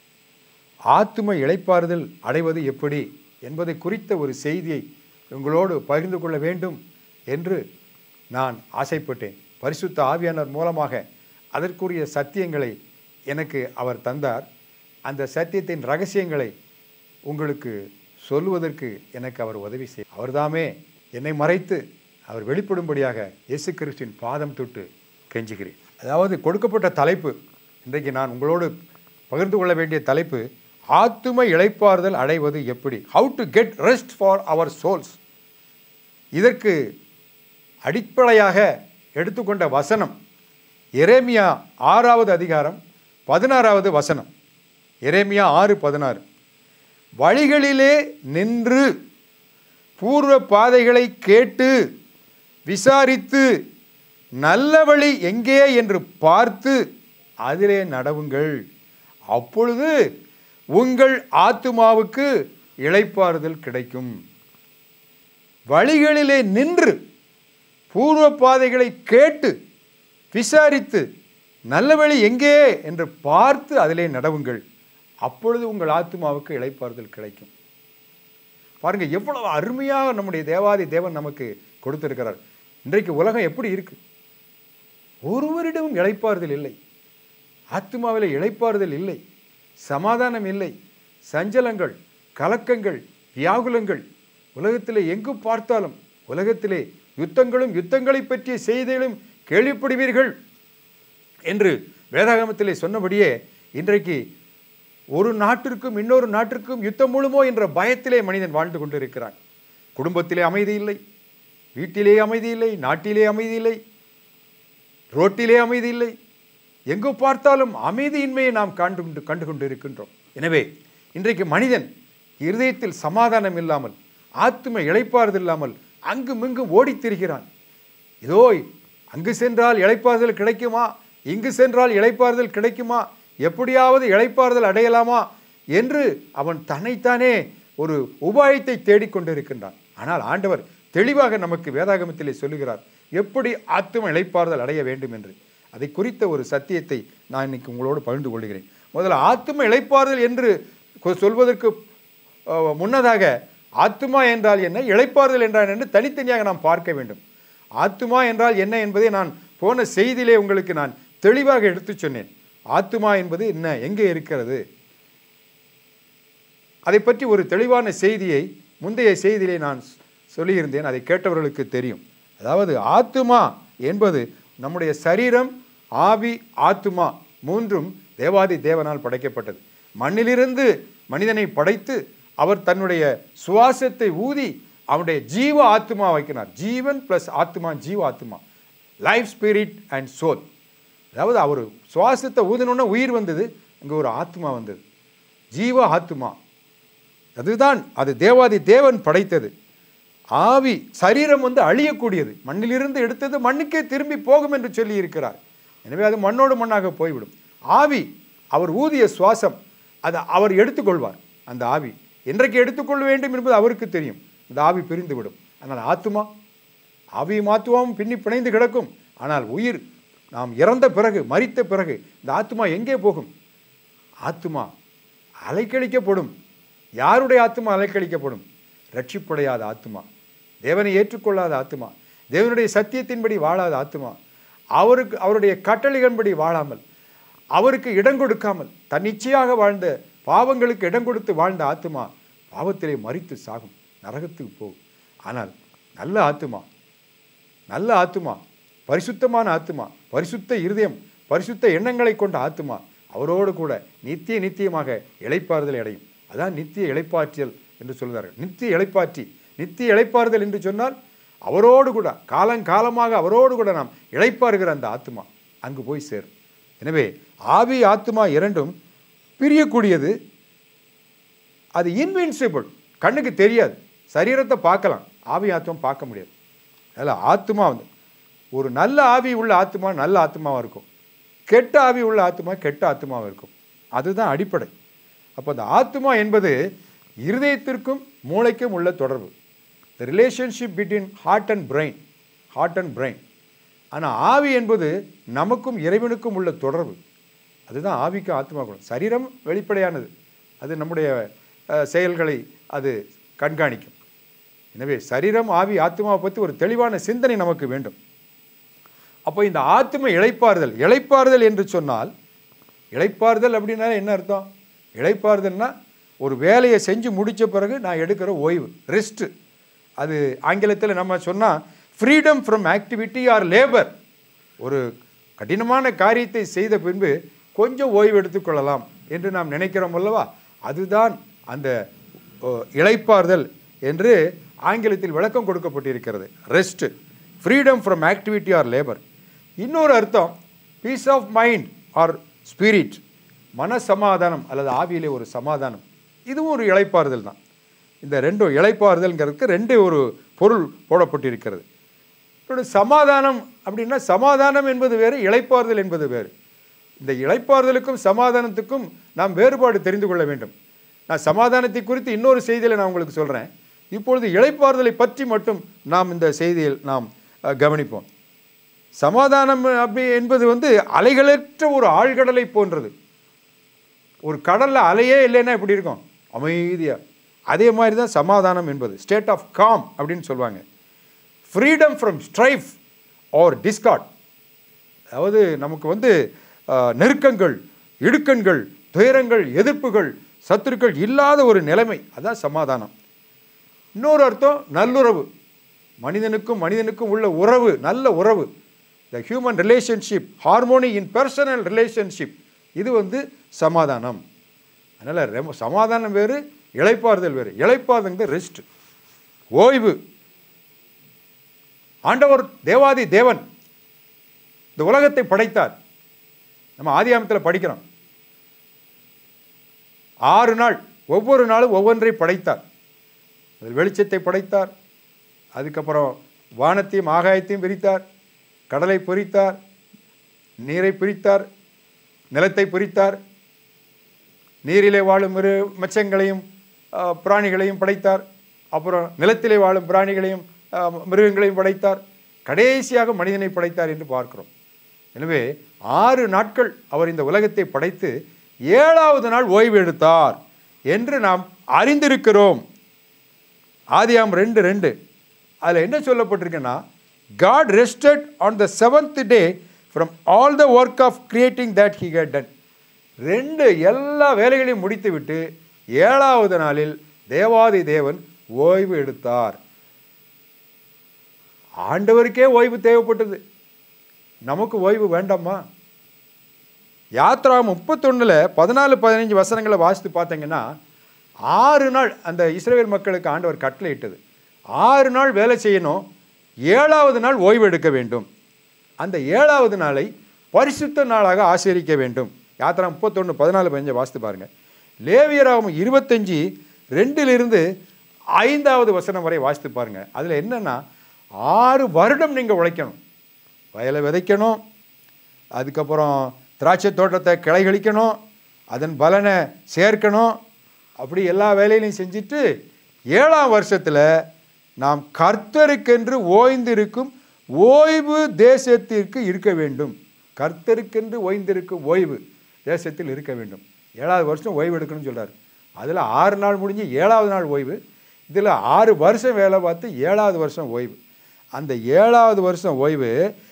ஆத்தும இளைப்பாறுதல் அடைவது எப்படி என்பதை குறித்த ஒரு செய்தியை உங்களோடு பகிர்ந்து கொள்ள வேண்டும் என்று நான் ஆசைப்பட்டேன் பரிசுத்த ஆவியானவர் மூலமாக அதற்குரிய சத்தியங்களை எனக்கு அவர் தந்தார் அந்த சத்தியத்தின் ரகசியங்களை உங்களுக்கு சொல்லுவதற்கு எனக்கு அவர் உதவி செய் அவர்தாமே என்னை மறைத்து அவர் வெளிப்படும்படியாக இயேசு கிறிஸ்துவின் பாதம் தொட்டு கெஞ்சுகிறேன் அதாவது கொடுக்கப்பட்ட தலைப்பு இன்றைக்கு நான் உங்களோடு பகிர்ந்து கொள்ள வேண்டிய தலைப்பு ஆத்தும இளைப்பாறுதல் அடைவது எப்படி how to get rest for our souls இதற்கு அடிப்படையாக எடுத்துக்கொண்ட வசனம் எரேமியா ஆறாவது அதிகாரம் பதினாறாவது வசனம் எரேமியா ஆறு பதினாறு வழிகளிலே நின்று பூர்வ பாதைகளை கேட்டு விசாரித்து நல்ல வழி எங்கே என்று பார்த்து அதிலே நடவுங்கள் அப்பொழுது உங்கள் ஆத்துமாவுக்கு இளைப்பாறுதல் கிடைக்கும் வழிகளிலே நின்று பூர்வ பாதைகளை கேட்டு விசாரித்து நல்ல வழி எங்கே என்று பார்த்து அதிலே நடவுங்கள் அப்பொழுது உங்கள் ஆத்மாவுக்கு இளைப்பாறுதல் கிடைக்கும் பாருங்க எவ்வளவு அருமையாக நம்முடைய தேவாதி தேவன் நமக்கு கொடுத்திருக்கிறார் இன்றைக்கு உலகம் எப்படி இருக்கு ஒருவரிடமும் இளைப்பாறுதல் இல்லை ஆத்மாவில் இளைப்பாறுதல் இல்லை சமாதானம் இல்லை சஞ்சலங்கள் கலக்கங்கள் வியாகுலங்கள் உலகத்திலே எங்கு பார்த்தாலும் உலகத்திலே யுத்தங்களும் யுத்தங்களை பற்றிய செய்திகளும் கேள்விப்படுவீர்கள் என்று வேதாகமத்திலே சொன்னபடியே இன்றைக்கு ஒரு நாட்டிற்கும் இன்னொரு நாட்டிற்கும் யுத்தம் முழுமோ என்ற பயத்திலே மனிதன் வாழ்ந்து கொண்டிருக்கிறான் குடும்பத்திலே அமைதி இல்லை வீட்டிலே அமைதி இல்லை நாட்டிலே அமைதி இல்லை ரோட்டிலே அமைதி இல்லை எங்கு பார்த்தாலும் அமைதியின்மையை நாம் கண்டு கொண்டு கண்டு கொண்டு இருக்கின்றோம் எனவே இன்றைக்கு மனிதன் இருதயத்தில் சமாதானம் இல்லாமல் ஆத்தும இளைப்பாறுதல் இல்லாமல் அங்கும் இங்கும் ஓடித் திரிகிறான் இதோ அங்கு சென்றால் இளைப்பாறுதல் கிடைக்குமா இங்கு சென்றால் இளைப்பாறுதல் கிடைக்குமா எப்படியாவது இளைப்பாறுதல் அடையலாமா என்று அவன் தன்னைத்தானே ஒரு உபாயத்தை தேடிக்கொண்டிருக்கின்றான் ஆனால் ஆண்டவர் தெளிவாக நமக்கு வேதாகமத்திலே சொல்லுகிறார் எப்படி ஆத்தும இளைப்பாறுதல் அடைய வேண்டும் என்று அதை குறித்த ஒரு சத்தியத்தை நான் இன்னைக்கு உங்களோடு பகிர்ந்து கொள்கிறேன் முதல்ல ஆத்தும இளைப்பாறுதல் என்று கொ- சொல்வதற்கு அஹ், முன்னதாக ஆத்துமா என்றால் என்ன இளைப்பாறுதல் என்றால் என்று தனித்தனியாக நாம் பார்க்க வேண்டும் ஆத்துமா என்றால் என்ன என்பதை நான் போன செய்தியிலே உங்களுக்கு நான் தெளிவாக எடுத்துச் சொன்னேன் ஆத்துமா என்பது என்ன எங்கே இருக்கிறது அதை பற்றி ஒரு தெளிவான செய்தியை முந்தைய செய்தியிலே நான் சொ- சொல்லியிருந்தேன் அதை கேட்டவர்களுக்கு தெரியும் அதாவது ஆத்துமா என்பது நம்முடைய சரீரம் ஆவி ஆத்துமா மூன்றும் தேவாதி தேவனால் படைக்கப்பட்டது மண்ணிலிருந்து மனிதனை படைத்து அவர் தன்னுடைய சுவாசத்தை ஊதி அவனுடைய ஜீவ ஆத்துமா வைக்கிறார் ஜீவன் பிளஸ் ஆத்துமா ஜீவ ஆத்துமா லைஃப் ஸ்பிரிட் அண்ட் சோல் அதாவது அவர் சுவாசத்தை ஊதினோடனே உயிர் வந்தது அங்கே ஒரு ஆத்மா வந்தது ஜீவ ஆத்துமா அதுதான் அது தேவாதி தேவன் படைத்தது ஆவி சரீரம் வந்து அழியக்கூடியது மண்ணிலிருந்து எடுத்தது மண்ணுக்கே திரும்பி போகும் என்று சொல்லி இருக்கிறார் எனவே அது மண்ணோடு மண்ணாக போய்விடும் ஆவி அவர் ஊதிய சுவாசம் அதை அவர் எடுத்துக்கொள்வார் அந்த ஆவி என்றைக்கு எடுத்துக்கொள்ள வேண்டும் என்பது அவருக்கு தெரியும் இந்த ஆவி பிரிந்துவிடும் ஆனால் ஆத்துமா ஆவியும் ஆத்துமாவும் பின்னி பிணைந்து கிடக்கும் ஆனால் உயிர் நாம் இறந்த பிறகு மரித்த பிறகு இந்த ஆத்துமா எங்கே போகும் ஆத்துமா அலைக்கழிக்கப்படும் யாருடைய ஆத்துமா அலைக்கழிக்கப்படும் ரட்சிப்படையாத ஆத்துமா தேவனை ஏற்றுக்கொள்ளாத ஆத்துமா தேவனுடைய சத்தியத்தின்படி வாழாத ஆத்துமா அவருக்கு அவருடைய கட்டளைகளின்படி வாழாமல் அவருக்கு இடம் கொடுக்காமல் தன்னிச்சையாக வாழ்ந்த பாவங்களுக்கு இடம் கொடுத்து வாழ்ந்த ஆத்துமா பாவத்திலே மறித்து சாகும் நரகத்துக்கு போகும் ஆனால் நல்ல ஆத்துமா நல்ல ஆத்துமா பரிசுத்தமான ஆத்துமா பரிசுத்த இருதயம் பரிசுத்த எண்ணங்களை கொண்ட ஆத்துமா அவரோடு கூட நித்திய நித்தியமாக இளைப்பாறுதல் அடையும் அதான் நித்திய இளைப்பாற்றல் என்று சொல்கிறார்கள் நித்திய இளைப்பாற்றி நித்திய இளைப்பாறுதல் என்று சொன்னால் அவரோடு கூட காலங்காலமாக அவரோடு கூட நாம் இளைப்பாறுகிற அந்த ஆத்துமா அங்கு போய் சேரும் எனவே ஆவி ஆத்துமா இரண்டும் பிரியக்கூடியது அது இன்வின்சிபிள் கண்ணுக்கு தெரியாது சரீரத்தை பார்க்கலாம் ஆவி ஆத்மா பார்க்க முடியாது அதில் ஆத்மா வந்து ஒரு நல்ல ஆவி உள்ள ஆத்மா நல்ல ஆத்மாவாக இருக்கும் கெட்ட ஆவி உள்ள ஆத்மா கெட்ட ஆத்மாவாக இருக்கும் அதுதான் அடிப்படை அப்போ அந்த ஆத்மா என்பது இருதயத்திற்கும் மூளைக்கும் உள்ள தொடர்பு the relationship between heart and brain heart and brain ஆனால் ஆவி என்பது நமக்கும் இறைவனுக்கும் உள்ள தொடர்பு அதுதான் ஆவிக்கும் ஆத்மாவுக்கும் சரீரம் வெளிப்படையானது அது நம்முடைய அஹ், செயல்களை அது கண்காணிக்கும் எனவே சரீரம் ஆவி ஆத்மாவை பற்றி ஒரு தெளிவான சிந்தனை நமக்கு வேண்டும் அப்போ இந்த ஆத்ம இளைப்பாறுதல் இளைப்பாறுதல் என்று சொன்னால் இளைப்பாறுதல் அப்படின்னா என்ன அர்த்தம் இளைப்பாறுதல்னா ஒரு வேலையை செஞ்சு முடித்த பிறகு நான் எடுக்கிற ஓய்வு ரெஸ்ட்டு அது ஆங்கிலத்தில் நம்ம சொன்னால் freedom from activity or labour ஒரு கடினமான காரியத்தை செய்த பின்பு கொஞ்சம் ஓய்வு எடுத்துக்கொள்ளலாம் என்று நாம் நினைக்கிறோம் அல்லவா அதுதான் அந்த ஓ, இளைப்பாறுதல் என்று ஆங்கிலத்தில் விளக்கம் கொடுக்கப்பட்டிருக்கிறது rest freedom from activity or labour இன்னொரு அர்த்தம் peace of mind or spirit மன சமாதானம் அல்லது ஆவியிலே ஒரு சமாதானம் இதுவும் ஒரு இளைப்பாறுதல் தான் இந்த ரெண்டும் இளைப்பாறுதல்ங்கிறதுக்கு ரெண்டு ஒரு பொருள் போடப்பட்டிருக்கிறது இன்னொன்று சமாதானம் அப்படின்னா சமாதானம் என்பது வேறு இளைப்பாறுதல் என்பது வேறு இந்த இளைப்பாறுதலுக்கும் சமாதானத்துக்கும் நாம் வேறுபாடு தெரிந்து கொள்ள வேண்டும் நான் சமாதானத்தை குறித்து இன்னொரு செய்தியில் நான் உங்களுக்கு சொல்கிறேன் இப்பொழுது இளைப்பாறுதலை பற்றி மட்டும் நாம் இந்த செய்தியில் நாம் அஹ், கவனிப்போம் சமாதானம் அப்படி என்பது வந்து அலைகளற்ற ஒரு ஆழ்கடலை போன்றது ஒரு கடல்ல அலையே இல்லைன்னா எப்படி இருக்கும் அமைதியா அதே மாதிரி தான் சமாதானம் என்பது ஸ்டேட் ஆஃப் காம் அப்படின்னு சொல்லுவாங்க freedom from strife or discord அதாவது நமக்கு வந்து அஹ், நெருக்கங்கள் இடுக்கண்கள் துயரங்கள் எதிர்ப்புகள் சத்துருக்கள் இல்லாத ஒரு நிலைமை அதான் சமாதானம் இன்னொரு அர்த்தம் நல்லுறவு மனிதனுக்கும் மனிதனுக்கும் உள்ள உறவு நல்ல உறவு the human relationship harmony in personal relationship இது வந்து சமாதானம் அதனால் ரெம சமாதானம் வேறு இளைப்பாறுதல் வேறு இளைப்பாறுதல் ரெஸ்ட் ஓய்வு ஆண்டவர் தேவாதி தேவன் இந்த உலகத்தை படைத்தார் நம்ம ஆதியாமத்தில் படிக்கிறோம் ஆறு நாள் ஒவ்வொரு நாளும் ஒவ்வொன்றை படைத்தார் அதில் வெளிச்சத்தை படைத்தார் அதுக்கப்புறம் வானத்தையும் ஆகாயத்தையும் பிரித்தார் கடலை பிரித்தார் நீரை பிரித்தார் நிலத்தை பிரித்தார் நீரிலே வாழும் மிரு மச்சங்களையும் ஆ, பிராணிகளையும் படைத்தார் அப்புறம் நிலத்திலே வாழும் பிராணிகளையும் ஆ, மிருகங்களையும் படைத்தார் கடைசியாக மனிதனை படைத்தார் என்று பார்க்கிறோம் எனவே ஆறு நாட்கள் அவர் இந்த உலகத்தை படைத்து ஏழாவது நாள் ஓய்வு எடுத்தார் என்று நாம் அறிந்திருக்கிறோம் ஆதியாம் ரெண்டு ரெண்டு அதில் என்ன சொல்லப்பட்டிருக்குன்னா God rested on the seventh day from all the work of creating that he had done ரெண்டு எல்லா வேலைகளையும் முடித்துவிட்டு ஏழாவது நாளில் தேவாதி தேவன் ஓய்வு எடுத்தார் ஆண்டவருக்கே ஓய்வு தேவைப்பட்டது நமக்கு ஓய்வு வேண்டாமா யாத்ரா முப்பத்தொன்னில் பதினாலு பதினஞ்சு வசனங்களை வாசித்து பார்த்தீங்கன்னா ஆறு நாள் அந்த இஸ்ரேல் மக்களுக்கு ஆண்டவர் கட்டளையிட்டது ஆறு நாள் வேலை செய்யணும் ஏழாவது நாள் ஓய்வு எடுக்க வேண்டும் அந்த ஏழாவது நாளை பரிசுத்த நாளாக ஆசரிக்க வேண்டும் யாத்திரா முப்பத்தொன்று பதினாலு பதினஞ்சு வாசித்து பாருங்க லேவியராகும் இருபத்தஞ்சி ரெண்டிலிருந்து ஐந்தாவது வசனம் வரை வாசித்து பாருங்க அதில் என்னன்னா ஆறு வருடம் நீங்கள் உழைக்கணும் வயலை விதைக்கணும் அதுக்கப்புறம் திராட்சை தோட்டத்தை கிளை கழிக்கணும் அதன் பலனை சேர்க்கணும் அப்படி எல்லா வேலையிலையும் செஞ்சுட்டு ஏழாம் வருஷத்தில் நாம் கர்த்தருக்கென்று ஓய்ந்திருக்கும் ஓய்வு தேசத்திற்கு இருக்க வேண்டும் கர்த்தருக்கென்று ஓய்ந்திருக்கும் ஓய்வு தேசத்தில் இருக்க வேண்டும் ஏழாவது வருஷம் ஓய்வு எடுக்கணும்னு சொல்றார் அதில் ஆறு நாள் முடிஞ்சு ஏழாவது நாள் ஓய்வு இதில் ஆறு வருஷம் வேலை பார்த்து ஏழாவது வருஷம் ஓய்வு அந்த ஏழாவது வருஷம் ஓய்வு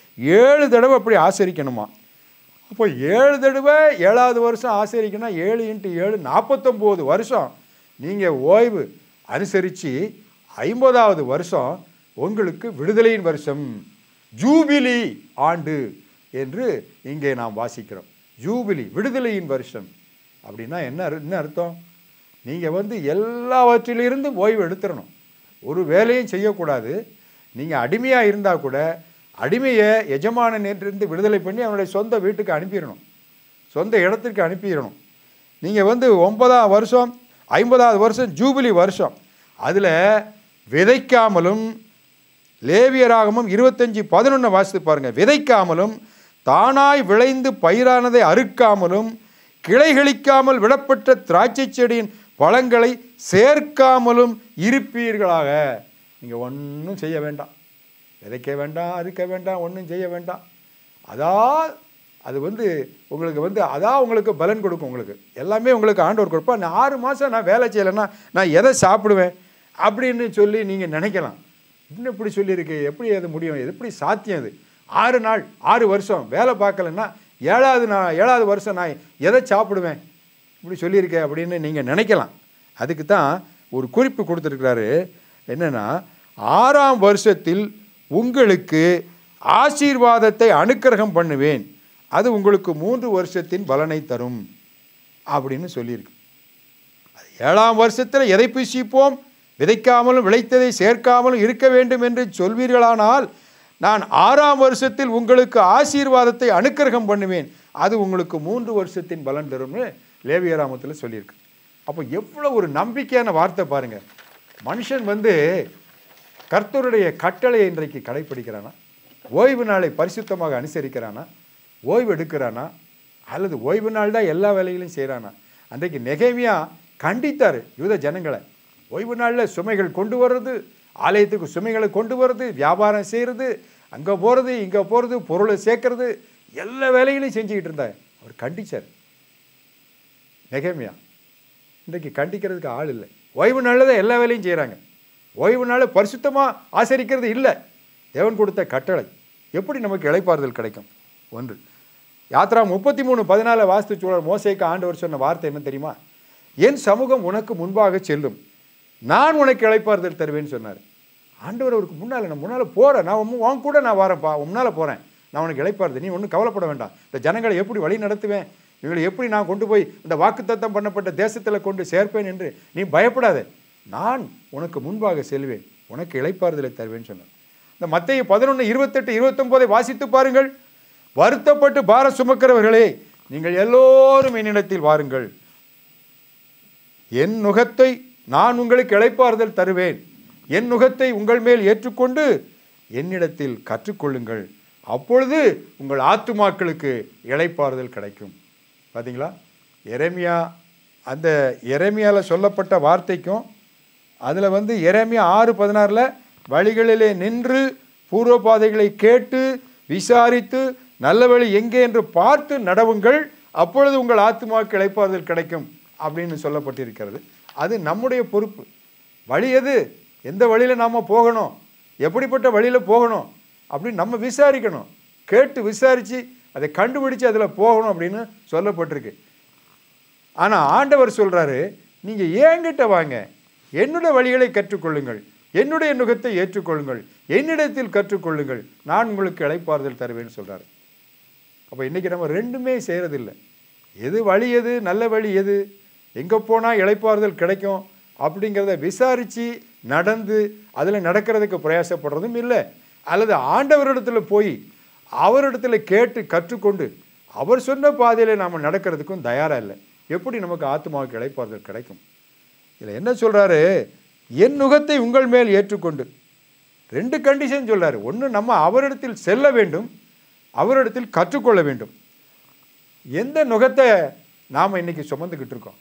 ஏழு தடவை அப்படி ஆசரிக்கணுமா அப்போ ஏழு தடவை ஏழாவது வருஷம் ஆசரிக்கணும் ஏழு இன்ட்டு ஏழு நாற்பத்தொம்போது வருஷம் நீங்கள் ஓய்வு அனுசரித்து ஐம்பதாவது வருஷம் உங்களுக்கு விடுதலையின் வருஷம் ஜூபிலி ஆண்டு என்று இங்கே நாம் வாசிக்கிறோம் ஜூபிலி விடுதலையின் வருஷம் அப்படின்னா என்ன அரு- என்ன அர்த்தம் நீங்கள் வந்து எல்லாவற்றிலிருந்தும் ஓய்வு எடுத்துடணும் ஒரு வேலையும் செய்யக்கூடாது நீங்கள் அடிமையாக இருந்தால் கூட அடிமையை எஜமானனிலிருந்து விடுதலை பண்ணி அவனுடைய சொந்த வீட்டுக்கு அனுப்பிடணும் சொந்த இடத்துக்கு அனுப்பிடணும் நீங்கள் வந்து ஒன்பதாம் வருஷம் ஐம்பதாவது வருஷம் ஜூபிலி வருஷம் அதில் விதைக்காமலும் லேவியராகமும் இருபத்தஞ்சி பதினொன்று வாசித்து பாருங்க விதைக்காமலும் தானாய் விளைந்து பயிரானதை அறுக்காமலும் கிளைகளிக்காமல் விடப்பட்ட திராட்சை செடியின் பழங்களை சேர்க்காமலும் இருப்பீர்களாக நீங்கள் ஒன்றும் செய்ய வேண்டாம் விதைக்க வேண்டாம் அறுக்க வேண்டாம் ஒன்றும் செய்ய வேண்டாம் அதா அது வந்து உங்களுக்கு வந்து அதான் உங்களுக்கு பலன் கொடுக்கும் உங்களுக்கு எல்லாமே உங்களுக்கு ஆண்டவர் கொடுப்பா நான் ஆறு மாதம் நான் வேலை செய்யலைன்னா நான் எதை சாப்பிடுவேன் அப்படின்னு சொல்லி நீங்கள் நினைக்கலாம் இன்னும் இப்படி சொல்லியிருக்கு எப்படி அது முடியும் இது எப்படி சாத்தியம் அது ஆறு நாள் ஆறு வருஷம் வேலை பார்க்கலன்னா ஏழாவது நான் ஏழாவது வருஷம் நான் எதை சாப்பிடுவேன் இப்படி சொல்லியிருக்கேன் அப்படின்னு நீங்கள் நினைக்கலாம் அதுக்கு தான் ஒரு குறிப்பு கொடுத்துருக்கிறாரு என்னென்னா ஆறாம் வருஷத்தில் உங்களுக்கு ஆசீர்வாதத்தை அனுக்கிரகம் பண்ணுவேன் அது உங்களுக்கு மூன்று வருஷத்தின் பலனை தரும் அப்படின்னு சொல்லியிருக்கு அது ஏழாம் வருஷத்தில் எதை புசிப்போம் விதைக்காமலும் விளைத்ததை சேர்க்காமலும் இருக்க வேண்டும் என்று சொல்வீர்களானால் நான் ஆறாம் வருஷத்தில் உங்களுக்கு ஆசீர்வாதத்தை அனுக்கிரகம் பண்ணுவேன் அது உங்களுக்கு மூன்று வருஷத்தின் பலன் தரும்னு லேவியராமத்தில் சொல்லியிருக்கு அப்போ எவ்வளோ ஒரு நம்பிக்கையான வார்த்தை பாருங்க மனுஷன் வந்து கர்த்தருடைய கட்டளையை இன்றைக்கு கடைப்பிடிக்கிறானா ஓய்வு நாளை பரிசுத்தமாக அனுசரிக்கிறானா ஓய்வு எடுக்கிறானா அல்லது ஓய்வு நாள் தான் எல்லா வேலைகளையும் செய்கிறானா அன்றைக்கு நெகேமியா கண்டித்தார் யூத ஜனங்களை ஓய்வு நாளில் சுமைகள் கொண்டு வர்றது ஆலயத்துக்கு சுமைகளை கொண்டு வர்றது வியாபாரம் செய்கிறது அங்கே போகிறது இங்கே போகிறது பொருளை சேர்க்கறது எல்லா வேலைகளையும் செஞ்சுக்கிட்டு இருந்தார் அவர் கண்டிச்சார் நெகேமியா இன்றைக்கு கண்டிக்கிறதுக்கு ஆள் இல்லை ஓய்வு நாளில் தான் எல்லா வேலையும் செய்கிறாங்க ஓய்வு நாள் பரிசுத்தமாக ஆசரிக்கிறது இல்லை தேவன் கொடுத்த கட்டளை எப்படி நமக்கு இளைப்பாறுதல் கிடைக்கும் ஒன்று யாத்ரா முப்பத்தி மூணு பதினாலு வாஸ்து சூழல் மோசைக்கு ஆண்டவர் சொன்ன வார்த்தை என்ன தெரியுமா என் சமூகம் உனக்கு முன்பாக செல்லும் நான் உனக்கு இளைப்பாறுதல் தருவேன்னு சொன்னார் ஆண்டவர் அவருக்கு முன்னால் நான் முன்னால் போகிறேன் நான் உன் உன் கூட நான் வரேன்ப்பா உன் முன்னால் போகிறேன் நான் உனக்கு இளைப்பாறுது நீ ஒன்றும் கவலைப்பட வேண்டாம் இந்த ஜனங்களை எப்படி வழி நடத்துவேன் இவங்களை எப்படி நான் கொண்டு போய் இந்த வாக்குத்தத்தம் பண்ணப்பட்ட தேசத்தில் கொண்டு சேர்ப்பேன் என்று நீ பயப்படாதே நான் உனக்கு முன்பாக செல்வேன் உனக்கு இளைப்பாறுதலை தருவேன்னு சொன்னார் இந்த மத்திய பதினொன்று இருபத்தெட்டு இருபத்தொம்போதை வாசித்து பாருங்கள் வருத்தப்பட்டு பார சுமக்கிறவர்களே நீங்கள் எல்லோரும் என்னிடத்தில் வாருங்கள் என் நுகத்தை நான் உங்களுக்கு இளைப்பாறுதல் தருவேன் என் நுகத்தை உங்கள் மேல் ஏற்றுக்கொண்டு என்னிடத்தில் கற்றுக்கொள்ளுங்கள் அப்பொழுது உங்கள் ஆத்துமாக்களுக்கு இளைப்பாறுதல் கிடைக்கும் பார்த்தீங்களா எரேமியா அந்த எரேமியாவில் சொல்லப்பட்ட வார்த்தைக்கும் அதில் வந்து எரேமியா ஆறு பதினாறில் வழிகளிலே நின்று பூர்வ பாதைகளை கேட்டு விசாரித்து நல்ல வழி எங்கே என்று பார்த்து நடவுங்கள் அப்பொழுது உங்கள் ஆத்துமாவுக்கு இளைப்பாறுதல் கிடைக்கும் அப்படின்னு சொல்லப்பட்டிருக்கிறது அது நம்முடைய பொறுப்பு வழி எது எந்த வழியில் நாம் போகணும் எப்படிப்பட்ட வழியில் போகணும் அப்படின்னு நம்ம விசாரிக்கணும் கேட்டு விசாரித்து அதை கண்டுபிடிச்சு அதில் போகணும் அப்படின்னு சொல்லப்பட்டிருக்கு ஆனால் ஆண்டவர் சொல்கிறாரு நீங்கள் ஏங்கிட்ட வாங்க என்னுடைய வழிகளை கற்றுக்கொள்ளுங்கள் என்னுடைய நுகத்தை ஏற்றுக்கொள்ளுங்கள் என்னிடத்தில் கற்றுக்கொள்ளுங்கள் நான் உங்களுக்கு இளைப்பாறுதல் தருவேன்னு சொல்கிறாரு அப்போ இன்றைக்கி நம்ம ரெண்டுமே செய்கிறதில்ல எது வழி எது நல்ல வழி எது எங்கே போனால் இளைப்பாறுதல் கிடைக்கும் அப்படிங்கிறத விசாரித்து நடந்து அதில் நடக்கிறதுக்கு பிரயாசப்படுறதும் இல்லை அல்லது ஆண்டவரிடத்தில் போய் அவரிடத்துல கேட்டு கற்றுக்கொண்டு அவர் சொன்ன பாதையில் நாம் நடக்கிறதுக்கும் தயாராக இல்லை எப்படி நமக்கு ஆத்மாவுக்கு இளைப்பாறுதல் கிடைக்கும் இதில் என்ன சொல்கிறாரு என் நுகத்தை உங்கள் மேல் ஏற்றுக்கொண்டு ரெண்டு கண்டிஷன் சொல்றாரு ஒன்று நம்ம அவரிடத்தில் செல்ல வேண்டும் அவரிடத்தில் கற்றுக்கொள்ள வேண்டும் எந்த நுகத்தை நாம் இன்னைக்கு சுமந்துக்கிட்டு இருக்கோம்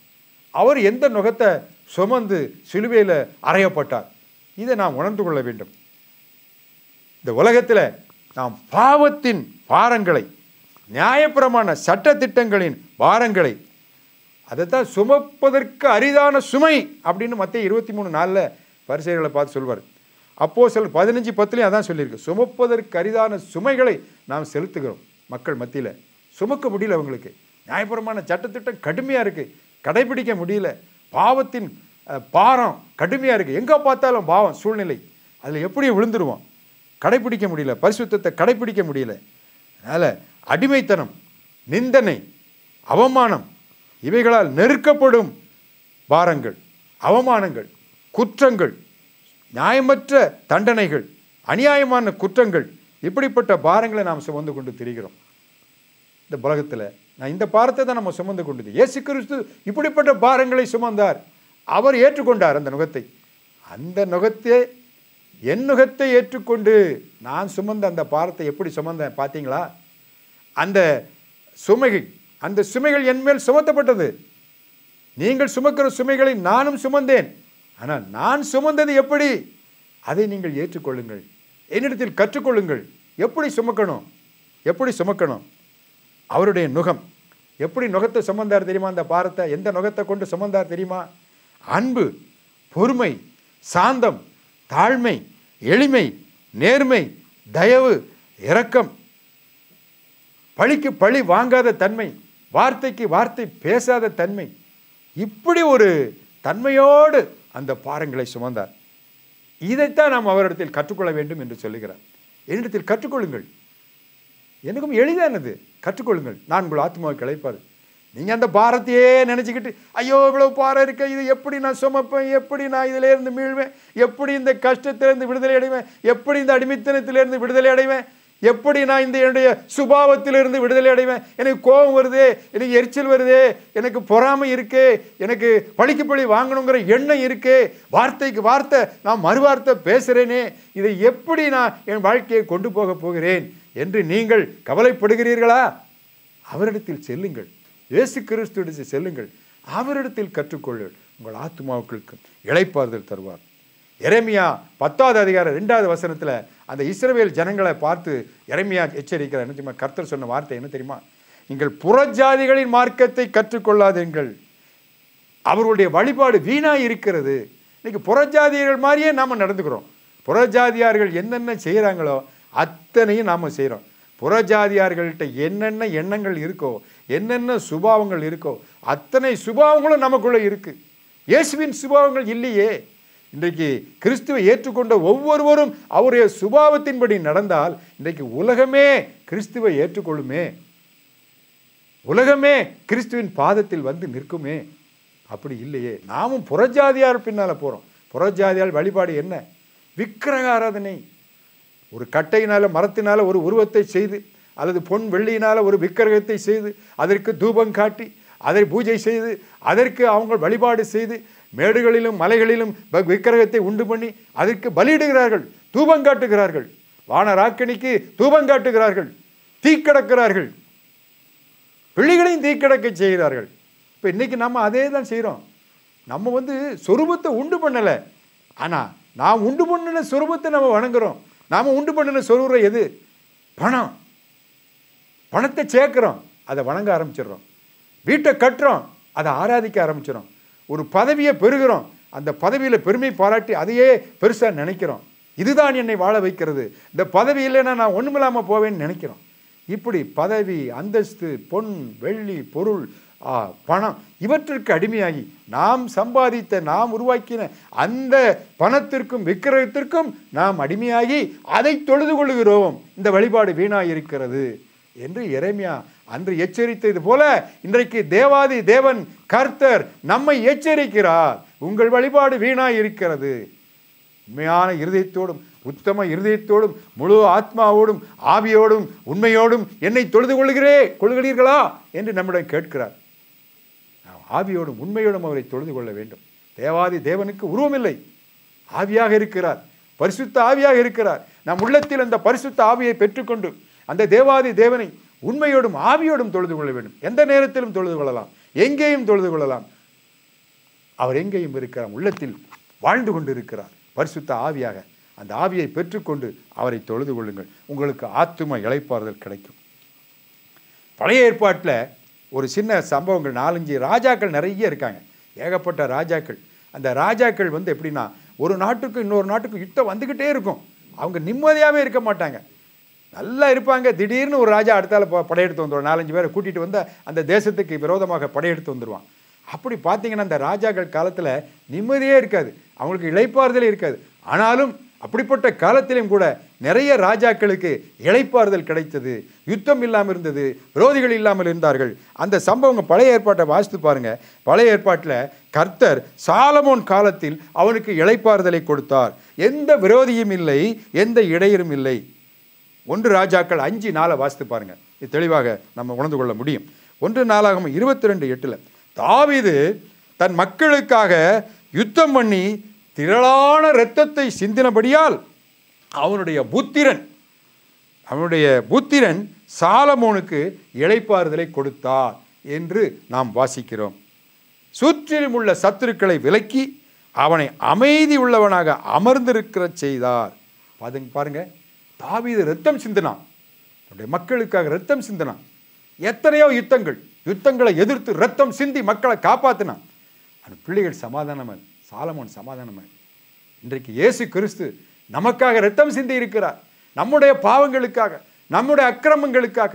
அவர் எந்த நுகத்தை சுமந்து சிலுவையில் அறையப்பட்டார் இதை நாம் உணர்ந்து கொள்ள வேண்டும் இந்த உலகத்தில் நாம் பாவத்தின் பாரங்களை நியாயப்பிரமாண சட்டத்திட்டங்களின் பாரங்களை அதைத்தான் சுமப்பதற்கு அரிதான சுமை அப்படின்னு மத்திய இருபத்தி மூணு நாளில் பரிசைகளை பார்த்து சொல்வார் அப்போ சில பதினஞ்சு பத்துலையும் அதான் சொல்லியிருக்கு சுமப்பதற்கு அரிதான சுமைகளை நாம் செலுத்துகிறோம் மக்கள் மத்தியில் சுமக்க முடியல அவங்களுக்கு நியாயபுரமான சட்டத்திட்டம் கடுமையாக இருக்குது கடைபிடிக்க முடியல பாவத்தின் அஹ், பாரம் கடுமையாக இருக்குது எங்கே பார்த்தாலும் பாவம் சூழ்நிலை அதில் எப்படி விழுந்துருவோம் கடைபிடிக்க முடியல பரிசுத்தத்தை கடைபிடிக்க முடியல அதனால் அடிமைத்தனம் நிந்தனை அவமானம் இவைகளால் நெருக்கப்படும் பாரங்கள் அவமானங்கள் குற்றங்கள் நியாயமற்ற தண்டனைகள் அநியாயமான குற்றங்கள் இப்படிப்பட்ட பாரங்களை நாம் சுமந்து கொண்டு திரிகிறோம் இந்த உலகத்தில் நான் இந்த பாரத்தை தான் நம்ம சுமந்து கொண்டது இயேசு கிறிஸ்து இப்படிப்பட்ட பாரங்களை சுமந்தார் அவர் ஏற்றுக்கொண்டார் அந்த நுகத்தை அந்த நுகத்தை என் நுகத்தை ஏற்றுக்கொண்டு நான் சுமந்த அந்த பாரத்தை எப்படி சுமந்தேன் பார்த்தீங்களா அந்த சுமைகள் அந்த சுமைகள் என் மேல் சுமத்தப்பட்டது நீங்கள் சுமக்கிற சுமைகளை நானும் சுமந்தேன் ஆனால் நான் சுமந்தது எப்படி அதை நீங்கள் ஏற்றுக்கொள்ளுங்கள் என்னிடத்தில் கற்றுக்கொள்ளுங்கள் எப்படி சுமக்கணும் எப்படி சுமக்கணும் அவருடைய நுகம் எப்படி நுகத்தை சுமந்தார் தெரியுமா அந்த பாரத்தை எந்த நுகத்தை கொண்டு சுமந்தார் தெரியுமா அன்பு பொறுமை சாந்தம் தாழ்மை எளிமை நேர்மை தயவு இரக்கம் பழிக்கு பழி வாங்காத தன்மை வார்த்தைக்கு வார்த்தை பேசாத தன்மை இப்படி ஒரு தன்மையோடு அந்த பாரங்களை சுமந்தார் இதைத்தான் நாம் அவரிடத்தில் கற்றுக்கொள்ள வேண்டும் என்று சொல்லுகிறார் என்னிடத்தில் கற்றுக்கொள்ளுங்கள் எனக்கும் எளிதானது கற்றுக்கொள்ளுங்கள் நான் உங்கள் ஆத்மாவை கிளைப்பார் நீங்கள் அந்த பாரத்தையே நினச்சிக்கிட்டு ஐயோ இவ்வளவு பாரம் இருக்க இது எப்படி நான் சுமப்பேன் எப்படி நான் இதிலே இருந்து மீழ்வேன் எப்படி இந்த கஷ்டத்திலிருந்து விடுதலை அடைவேன் எப்படி இந்த அடிமைத்தனத்திலிருந்து விடுதலை அடைவேன் எப்படி நான் இந்த என்னுடைய சுபாவத்திலிருந்து விடுதலை அடைவேன் எனக்கு கோபம் வருதே எனக்கு எரிச்சல் வருதே எனக்கு பொறாமை இருக்கே எனக்கு பழிக்கு பழி வாங்கணுங்கிற எண்ணம் இருக்கே வார்த்தைக்கு வார்த்தை நான் மறுவார்த்தை பேசுகிறேனே இதை எப்படி நான் என் வாழ்க்கையை கொண்டு போக போகிறேன் என்று நீங்கள் கவலைப்படுகிறீர்களா அவரிடத்தில் செல்லுங்கள் இயேசு கிறிஸ்துவிடத்தில் செல்லுங்கள் அவரிடத்தில் கற்றுக்கொள்ளுங்கள் உங்கள் ஆத்மாவுக்கு இளைப்பாறுதல் தருவார் எரேமியா பத்தாவது அதிகாரம் ரெண்டாவது வசனத்தில் அந்த இஸ்ரவேல் ஜனங்களை பார்த்து எரேமியா எச்சரிக்கிறார் என்ன தெரியுமா கர்த்தர் சொன்ன வார்த்தை என்ன தெரியுமா நீங்கள் புறஜாதிகளின் மார்க்கத்தை கற்றுக்கொள்ளாதீர்கள் அவர்களுடைய வழிபாடு வீணாக இருக்கிறது இன்னைக்கு புறஜாதியர்கள் மாதிரியே நாம் நடந்துக்கிறோம் புறஜாதியார்கள் என்னென்ன செய்கிறாங்களோ அத்தனையும் நாம் செய்கிறோம் புறஜாதியார்கள்ட்ட என்னென்ன எண்ணங்கள் இருக்கோ என்னென்ன சுபாவங்கள் இருக்கோ அத்தனை சுபாவங்களும் நமக்குள்ளே இருக்கு இயேசுவின் சுபாவங்கள் இல்லையே இன்றைக்கு கிறிஸ்துவை ஏற்றுக்கொண்ட ஒவ்வொருவரும் அவருடைய சுபாவத்தின்படி நடந்தால் இன்றைக்கு உலகமே கிறிஸ்துவை ஏற்றுக்கொள்ளுமே உலகமே கிறிஸ்துவின் பாதத்தில் வந்து நிற்குமே அப்படி இல்லையே நாமும் புறஜாதியார் பின்னால் போகிறோம் புறஜாதியால் வழிபாடு என்ன விக்கிரக ஆராதனை ஒரு கட்டையினால மரத்தினால ஒரு உருவத்தை செய்து அல்லது பொன் வெள்ளியினால ஒரு விக்கிரகத்தை செய்து அதற்கு தூபம் காட்டி அதை பூஜை செய்து அதற்கு அவங்க வழிபாடு செய்து மேடுகளிலும் மலைகளிலும் ப- விக்கிரகத்தை உண்டு பண்ணி அதற்கு பலியிடுகிறார்கள் தூபம் காட்டுகிறார்கள் வானராக்கணிக்கு தூபம் காட்டுகிறார்கள் தீக்கடக்கிறார்கள் பிள்ளைகளையும் தீக்கடக்க செய்கிறார்கள் இப்போ இன்னைக்கு நம்ம அதே தான் செய்கிறோம் நம்ம வந்து சொரூபத்தை உண்டு பண்ணலை ஆனால் நாம் உண்டு பண்ணின சொரூபத்தை நம்ம வணங்குறோம் நாம் உண்டு பண்ணின சொரூபம் எது பணம் பணத்தை சேர்க்குறோம் அதை வணங்க ஆரம்பிச்சிடுறோம் வீட்டை கட்டுறோம் அதை ஆராதிக்க ஆரம்பிச்சிடும் ஒரு பதவியை பெறுகிறோம் அந்த பதவியில் பெருமை பாராட்டி அதையே பெருசாக நினைக்கிறோம் இதுதான் என்னை வாழ வைக்கிறது இந்த பதவி இல்லைன்னா நான் ஒன்றுமில்லாமல் போவேன்னு நினைக்கிறோம் இப்படி பதவி அந்தஸ்து பொன் வெள்ளி பொருள் ஆ, பணம் இவற்றிற்கு அடிமையாகி நாம் சம்பாதித்த நாம் உருவாக்கின அந்த பணத்திற்கும் விக்கிரகத்திற்கும் நாம் அடிமையாகி அதை தொழுது கொள்கிறோம் இந்த வழிபாடு வீணாய் இருக்கிறது என்று எரேமியா அன்று எச்சரித்தது போல இன்றைக்கு தேவாதி தேவன் கர்த்தர் நம்மை எச்சரிக்கிறார் உங்கள் வழிபாடு வீணாய் இருக்கிறது உண்மையான இருதயத்தோடும் உத்தம இருதயத்தோடும் முழு ஆத்மாவோடும் ஆவியோடும் உண்மையோடும் என்னை தொழுது கொள்கிறே கொள்கிறீர்களா என்று நம்மிடம் கேட்கிறார் நாம் ஆவியோடும் உண்மையோடும் அவரை தொழுது கொள்ள வேண்டும் தேவாதி தேவனுக்கு உருவமில்லை ஆவியாக இருக்கிறார் பரிசுத்த ஆவியாக இருக்கிறார் நம் உள்ளத்தில் அந்த பரிசுத்த ஆவியை பெற்றுக்கொண்டு அந்த தேவாதி தேவனை உண்மையோடும் ஆவியோடும் தொழுது கொள்ள வேண்டும் எந்த நேரத்திலும் தொழுது கொள்ளலாம் எங்கேயும் தொழுது கொள்ளலாம் அவர் எங்கேயும் இருக்கிறார் உள்ளத்தில் வாழ்ந்து கொண்டு இருக்கிறார் பரிசுத்த ஆவியாக அந்த ஆவியை பெற்றுக்கொண்டு அவரை தொழுது கொள்ளுங்கள் உங்களுக்கு ஆத்தும இளைப்பாறுதல் கிடைக்கும் பழைய ஏற்பாட்டில் ஒரு சின்ன சம்பவங்கள் நாலஞ்சு ராஜாக்கள் நிறைய இருக்காங்க ஏகப்பட்ட ராஜாக்கள் அந்த ராஜாக்கள் வந்து எப்படின்னா ஒரு நாட்டுக்கு இன்னொரு நாட்டுக்கு யுத்தம் வந்துக்கிட்டே இருக்கும் அவங்க நிம்மதியாகவே இருக்க மாட்டாங்க நல்லா இருப்பாங்க திடீர்னு ஒரு ராஜா அடுத்தால ப- படையெடுத்து வந்துடுவான் நாலஞ்சு பேரை கூட்டிகிட்டு வந்து அந்த தேசத்துக்கு விரோதமாக படையெடுத்து வந்துடுவான் அப்படி பார்த்தீங்கன்னா அந்த ராஜாக்கள் காலத்தில் நிம்மதியே இருக்காது அவங்களுக்கு இளைப்பாறுதலே இருக்காது ஆனாலும் அப்படிப்பட்ட காலத்திலும் கூட நிறைய ராஜாக்களுக்கு இளைப்பாறுதல் கிடைத்தது யுத்தம் இல்லாமல் இருந்தது விரோதிகள் இல்லாமல் இருந்தார்கள் அந்த சம்பவங்க பழைய ஏற்பாட்டை வாசித்து பாருங்க பழைய ஏற்பாட்டில் கர்த்தர் சாலமோன் காலத்தில் அவனுக்கு இளைப்பாறுதலை கொடுத்தார் எந்த விரோதியும் இல்லை எந்த இடையரும் இல்லை ஒன்று ராஜாக்கள் அஞ்சு நாளை வாசித்து பாருங்க இது தெளிவாக நம்ம உணர்ந்து கொள்ள முடியும் ஒன்று நாளாகவும் இருபத்தி ரெண்டு எட்டில் தாவீது தன் மக்களுக்காக யுத்தம் பண்ணி திரளான இரத்தத்தை சிந்தினபடியால் அவனுடைய புத்திரன் அவனுடைய புத்திரன் சாலமோனுக்கு இளைப்பாறுதலை கொடுத்தார் என்று நாம் வாசிக்கிறோம் சுற்றிலும் உள்ள சத்துருக்களை விலக்கி அவனை அமைதி உள்ளவனாக அமர்ந்திருக்கிற செய்தார் பாருங்க பாருங்க தாவீது ரத்தம் சிந்தினான் தன்னுடைய மக்களுக்காக ரத்தம் சிந்தினான் எத்தனையோ யுத்தங்கள் யுத்தங்களை எதிர்த்து ரத்தம் சிந்தி மக்களை காப்பாத்தினான் அந்த பிள்ளைகள் சமாதானமன் சாலமோன் சமாதானமன் இன்றைக்கு இயேசு கிறிஸ்து நமக்காக ரத்தம் சிந்தி இருக்கிறார் நம்முடைய பாவங்களுக்காக நம்முடைய அக்கிரமங்களுக்காக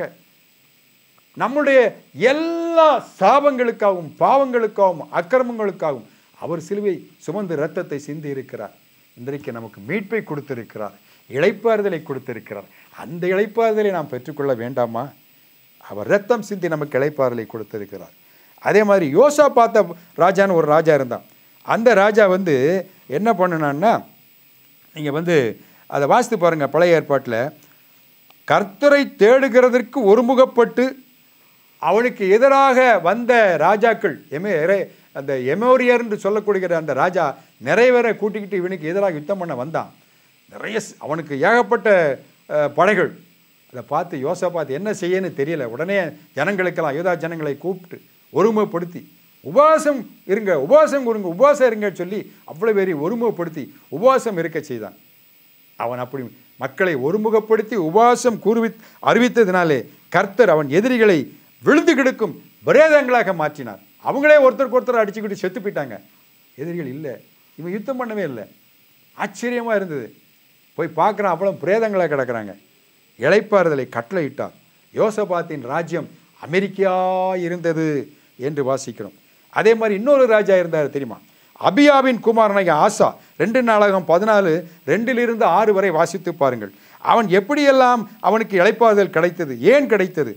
நம்முடைய எல்லா சாபங்களுக்காகவும் பாவங்களுக்காகவும் அக்கிரமங்களுக்காகவும் அவர் சிலுவை சுமந்து இரத்தத்தை சிந்தி இருக்கிறார் இன்றைக்கு நமக்கு மீட்பை கொடுத்திருக்கிறார் இளைப்பாறுதலை கொடுத்திருக்கிறார் அந்த இளைப்பாறுதலை நாம் பெற்றுக்கொள்ள வேண்டாமா அவர் ரத்தம் சிந்தி நமக்கு இளைப்பாறுதலை கொடுத்திருக்கிறார் அதே மாதிரி யோசா பார்த்த ராஜான்னு ஒரு ராஜா இருந்தான் அந்த ராஜா வந்து என்ன பண்ணுனான்னா நீங்கள் வந்து அதை வாசித்து பாருங்கள் பழைய ஏற்பாட்டில் கர்த்தரை தேடுகிறதற்கு ஒருமுகப்பட்டு அவனுக்கு எதிராக வந்த ராஜாக்கள் எமே எரே- அந்த எமோரியர் என்று சொல்லக்கூடிய அந்த ராஜா நிறைய பேரை கூட்டிக்கிட்டு இவனுக்கு எதிராக யுத்தம் பண்ண வந்தான் நிறைய ஸ்- அவனுக்கு ஏகப்பட்ட அஹ், படைகள் அதை பார்த்து யோசா பார்த்து என்ன செய்யன்னு தெரியல உடனே ஜனங்களுக்கெல்லாம் யூதா ஜனங்களை கூப்பிட்டு ஒருமுகப்படுத்தி உபவாசம் இருங்க உபவாசம் இருங்க உபவாசம் இருங்க சொல்லி அவ்வளோ பேரை ஒருமுகப்படுத்தி உபவாசம் இருக்க செய்தான் அவன் அப்படி மக்களை ஒருமுகப்படுத்தி உபவாசம் கூறுவி அறிவித்ததினாலே கர்த்தர் அவன் எதிரிகளை விழுந்து கிடக்கும் பிரேதங்களாக மாற்றினார் அவங்களே ஒருத்தருக்கு ஒருத்தர் அடிச்சுக்கிட்டு செத்து போயிட்டாங்க எதிரிகள் இல்லை இவன் யுத்தம் பண்ணவே இல்லை ஆச்சரியமாக இருந்தது போய் பார்க்குறான் அவ்வளோ பிரேதங்களாக கிடக்குறாங்க இளைப்பாறுதலை கட்டளையிட்டார் யோசபாத்தின் ராஜ்யம் அமெரிக்கா இருந்தது என்று வாசிக்கிறோம் அதே மாதிரி இன்னொரு ராஜா இருந்தார் தெரியுமா அபியாவின் குமாரனாகிய ஆசா ரெண்டு நாளாகம் பதினாலு ரெண்டிலிருந்து ஆறு வரை வாசித்து பாருங்கள் அவன் எப்படியெல்லாம் அவனுக்கு இளைப்பாறுதல் கிடைத்தது ஏன் கிடைத்தது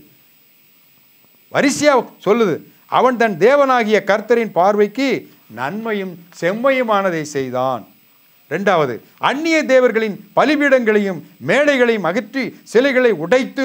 வரிசையா சொல்லுது அவன் தன் தேவனாகிய கர்த்தரின் பார்வைக்கு நன்மையும் செம்மையுமானதை செய்தான் ரெண்டாவது அந்நிய தேவர்களின் பலிபீடங்களையும் மேடைகளையும் அகற்றி சிலைகளை உடைத்து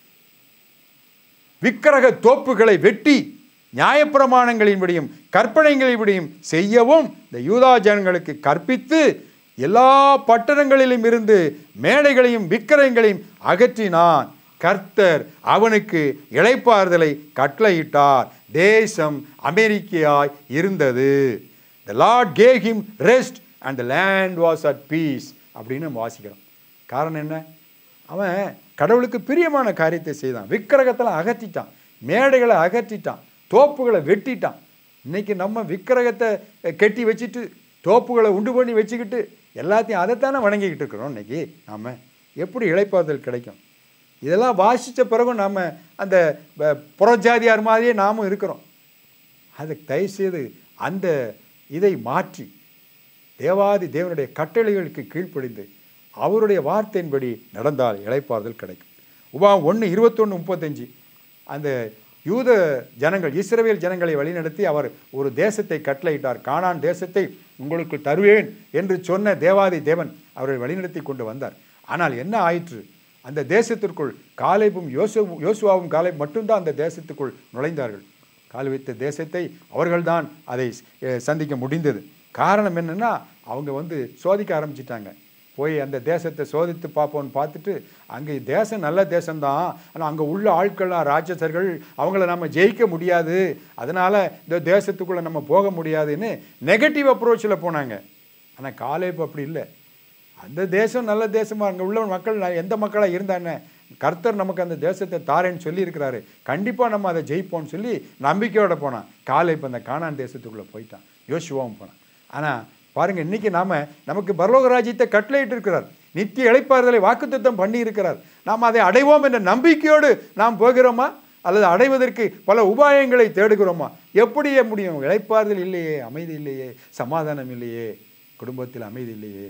விக்கிரக தோப்புகளை வெட்டி நியாயப்பிரமாணங்களின்படியும் கற்பனைகளின்படியும் செய்யவும் இந்த யூதா ஜனங்களுக்கு கற்பித்து எல்லா பட்டணங்களிலும் இருந்து மேடைகளையும் விக்கிரகங்களையும் அகற்றினான் கர்த்தர் அவனுக்கு இளைப்பாறுதலை கட்டளையிட்டார் தேசம் அமெரிக்கையாய் இருந்தது the Lord gave him rest and the land was at peace அப்படின்னு நம்ம வாசிக்கிறோம் காரணம் என்ன அவன் கடவுளுக்கு பிரியமான காரியத்தை செய்தான் விக்கிரகத்தில் அகற்றிட்டான் மேடைகளை அகற்றிட்டான் தோப்புகளை வெட்டிட்டான் இன்னைக்கு நம்ம விக்கிரகத்தை கெட்டி வச்சுட்டு தோப்புகளை உண்டு பண்ணி வச்சுக்கிட்டு எல்லாத்தையும் அதைத்தானே வணங்கிக்கிட்டு இருக்கிறோம் இன்னைக்கு நாம எப்படி இளைப்பாறுதல் கிடைக்கும் இதெல்லாம் வாசித்த பிறகும் நம்ம அந்த ப- புறஜாதியார் மாதிரியே நாமும் இருக்கிறோம் அதுக்கு தயவுசெய்து அந்த இதை மாற்றி தேவாதி தேவனுடைய கட்டளைகளுக்கு கீழ்ப்படிந்து அவருடைய வார்த்தையின்படி நடந்தால் இளைப்பாறுதல் கிடைக்கும் உபாம் ஒன்று இருபத்தொன்று முப்பத்தஞ்சு அந்த யூத ஜனங்கள் இஸ்ரவேல் ஜனங்களை வழிநடத்தி அவர் ஒரு தேசத்தை கட்டளையிட்டார் கானான் தேசத்தை உங்களுக்கு தருவேன் என்று சொன்ன தேவாதி தேவன் அவரை வழிநடத்தி கொண்டு வந்தார் ஆனால் என்ன ஆயிற்று அந்த தேசத்திற்குள் காலேபும் யோசு யோசுவாவும் காலேப் மட்டும்தான் அந்த தேசத்துக்குள் நுழைந்தார்கள் கால் வைத்த தேசத்தை அவர்கள்தான் அதை அஹ், சந்திக்க முடிந்தது காரணம் என்னன்னா அவங்க வந்து சோதிக்க ஆரம்பிச்சிட்டாங்க போய் அந்த தேசத்தை சோதித்து பார்ப்போம்னு பார்த்துட்டு அங்கே தேசம் நல்ல தேசம்தான் ஆனால் அங்கே உள்ள ஆட்கள்லாம் ராட்சசர்கள் அவங்கள நம்ம ஜெயிக்க முடியாது அதனால் இந்த தேசத்துக்குள்ளே நம்ம போக முடியாதுன்னு நெகட்டிவ் அப்ரோச்சில் போனாங்க ஆனால் காலேப் அப்படி இல்லை அந்த தேசம் நல்ல தேசமா அங்கே உள்ள மக்கள் ந- எந்த மக்களாக இருந்தானே கர்த்தர் நமக்கு அந்த தேசத்தை தாரேன்னு சொல்லியிருக்கிறாரு கண்டிப்பாக நம்ம அதை ஜெயிப்போம்னு சொல்லி நம்பிக்கையோட போனான் காலை இப்போ அந்த கானான் தேசத்துக்குள்ளே போயிட்டான் யோசுவாவும் போனான் ஆனால் பாருங்க இன்னைக்கு நாம நமக்கு பரலோக ராஜ்யத்தை கட்டளையிட்டு இருக்கிறார் நித்திய இளைப்பாறுதலை வாக்குத்தத்தம் பண்ணி இருக்கிறார் நாம் அதை அடைவோம் என்ற நம்பிக்கையோடு நாம் போகிறோமா அல்லது அடைவதற்கு பல உபாயங்களை தேடுகிறோமா எப்படி முடியும் இளைப்பாறுதல் இல்லையே அமைதி இல்லையே சமாதானம் இல்லையே குடும்பத்தில் அமைதி இல்லையே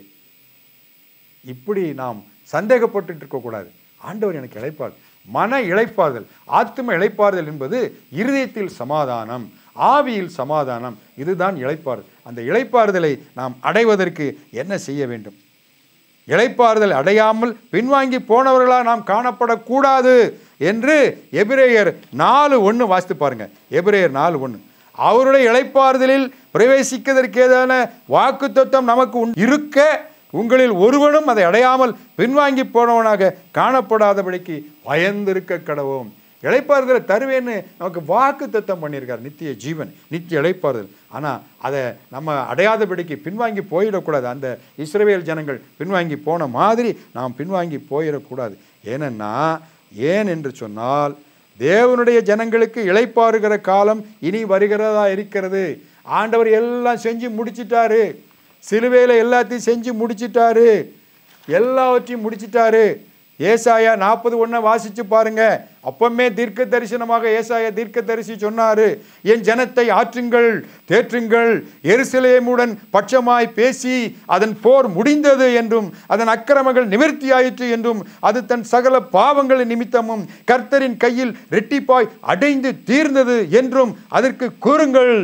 இப்படி நாம் சந்தேகப்பட்டு இருக்கக்கூடாது ஆண்டவர் எனக்கு இளைப்பார் மன இளைப்பாறுதல் ஆத்தும இளைப்பாறுதல் என்பது இருதயத்தில் சமாதானம் ஆவியில் சமாதானம் இதுதான் இளைப்பாறுதல் அந்த இளைப்பாறுதலை நாம் அடைவதற்கு என்ன செய்ய வேண்டும் இளைப்பாறுதல் அடையாமல் பின்வாங்கி போனவர்களாக நாம் காணப்படக்கூடாது என்று எபிரேயர் நாலு ஒன்று வாசித்து பாருங்க எபிரேயர் நாலு ஒன்று அவருடைய இளைப்பாறுதலில் பிரவேசிக்கிறதற்கு ஏதான வாக்குத்தத்தம் நமக்கு உண்- இருக்க உங்களில் ஒருவனும் அதை அடையாமல் பின்வாங்கி போனவனாக காணப்படாதபடிக்கு பயந்திருக்க கடவோம் இளைப்பாறுதலை தருவேன்னு நமக்கு வாக்கு தத்தம் பண்ணியிருக்கார் நித்திய ஜீவன் நித்திய இளைப்பாறுதல் ஆனால் அதை நம்ம அடையாதபடிக்கு பின்வாங்கி போயிடக்கூடாது அந்த இஸ்ரவேல் ஜனங்கள் பின்வாங்கி போன மாதிரி நாம் பின்வாங்கி போயிடக்கூடாது ஏனென்னா ஏன் என்று சொன்னால் தேவனுடைய ஜனங்களுக்கு இளைப்பாறுகிற காலம் இனி வருகிறதா இருக்கிறது ஆண்டவர் எல்லாம் செஞ்சு முடிச்சிட்டாரு சிலுவையில் எல்லாத்தையும் செஞ்சு முடிச்சிட்டாரு எல்லாவற்றையும் முடிச்சிட்டாரு ஏசாயா நாற்பது ஒன்றை வாசிச்சு பாருங்க அப்பமே தீர்க்க தரிசனமாக ஏசாயா தீர்க்க தரிசி சொன்னாரு என் ஜனத்தை ஆற்றுங்கள் தேற்றுங்கள் எருசலேமுடன் பட்சமாய் பேசி அதன் போர் முடிந்தது என்றும் அதன் அக்கிரமங்கள் நிவர்த்தியாயிற்று என்றும் அது தன் சகல பாவங்களின் நிமித்தமும் கர்த்தரின் கையில் ரெட்டிப்பாய் அடைந்து தீர்ந்தது என்றும் அதற்கு கூறுங்கள்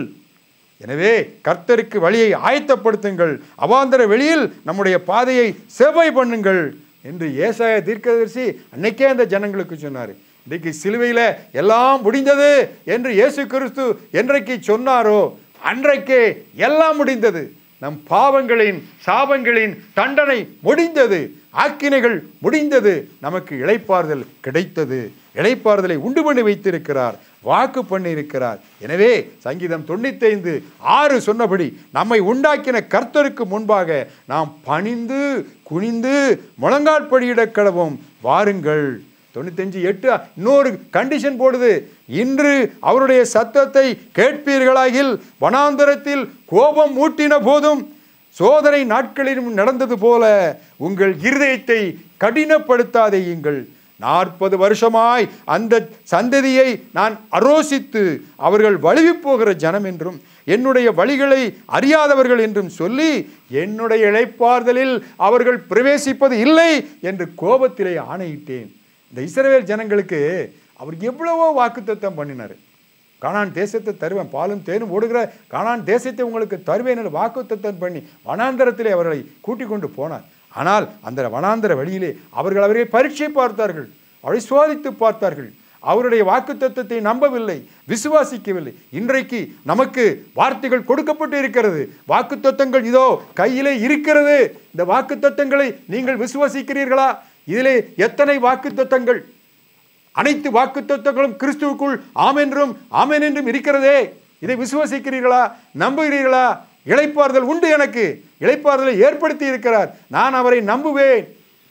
எனவே கர்த்தருக்கு வழியை ஆயத்தப்படுத்துங்கள் அவாந்தர வெளியில் நம்முடைய பாதையை செவ்வாய் பண்ணுங்கள் என்று ஏசாய தீர்க்கதரிசி அன்னைக்கே அந்த ஜனங்களுக்கு சொன்னார் இன்றைக்கு சிலுவையில் எல்லாம் முடிந்தது என்று இயேசு கிறிஸ்து என்றைக்கு சொன்னாரோ அன்றைக்கே எல்லாம் முடிந்தது நம் பாவங்களின் சாபங்களின் தண்டனை முடிந்தது ஆக்கினைகள் முடிந்தது நமக்கு இளைப்பாறுதல் கிடைத்தது இளைப்பாறுதலை உண்டு பண்ணி வைத்திருக்கிறார் வாக்கு பண்ணி இருக்கிறார் எனவே சங்கீதம் தொண்ணூத்தைந்து ஆறு சொன்னபடி நம்மை உண்டாக்கின கர்த்தருக்கு முன்பாக நாம் பணிந்து குனிந்து முழங்கால் படியிட கடவும் வாருங்கள் தொண்ணூத்தஞ்சு எட்டு இன்னொரு கண்டிஷன் போடுது இன்று அவருடைய சத்தத்தை கேட்பீர்களாகில் வனாந்தரத்தில் கோபம் மூட்டின போதும் சோதனை நாட்களிலும் நடந்தது போல உங்கள் இருதயத்தை கடினப்படுத்தாதேயுங்கள் நாற்பது வருஷமாய் அந்த சந்ததியை நான் அரோசித்து அவர்கள் வழுவி போகிற ஜனம் என்றும் என்னுடைய வழிகளை அறியாதவர்கள் என்றும் சொல்லி என்னுடைய இளைப்பாறுதலில் அவர்கள் பிரவேசிப்பது இல்லை என்று கோபத்திலே ஆணையிட்டேன் இந்த இஸ்ரவேல் ஜனங்களுக்கு அவர் எவ்வளவோ வாக்குத்தத்தம் பண்ணினார் கானான் தேசத்தை தருவேன் பாலும் தேனும் ஓடுகிற கானான் தேசத்தை உங்களுக்கு தருவேன் என்று வாக்குத்தத்தம் பண்ணி வனாந்தரத்திலே அவர்களை கூட்டிக் கொண்டு போனார் ஆனால் அந்த வனாந்தர வழியிலே அவர்கள் அவரை பரீட்சை பார்த்தார்கள் அவரை சோதித்து பார்த்தார்கள் அவருடைய வாக்குத்தத்தத்தை நம்பவில்லை விசுவாசிக்கவில்லை இன்றைக்கு நமக்கு வார்த்தைகள் கொடுக்கப்பட்டு இருக்கிறது வாக்குத்தத்தங்கள் இதோ கையிலே இருக்கிறது இந்த வாக்குத்தத்தங்களை நீங்கள் விசுவாசிக்கிறீர்களா இதிலே எத்தனை வாக்குத்தத்தங்கள் அனைத்து வாக்குத்தத்தங்களும் கிறிஸ்துவுக்குள் ஆமென்றும் ஆமென் என்றும் இருக்கிறதே இதை விசுவசிக்கிறீர்களா நம்புகிறீர்களா இளைப்பாறுதல் உண்டு எனக்கு இளைப்பாறுதலை ஏற்படுத்தி இருக்கிறார் நான் அவரை நம்புவேன்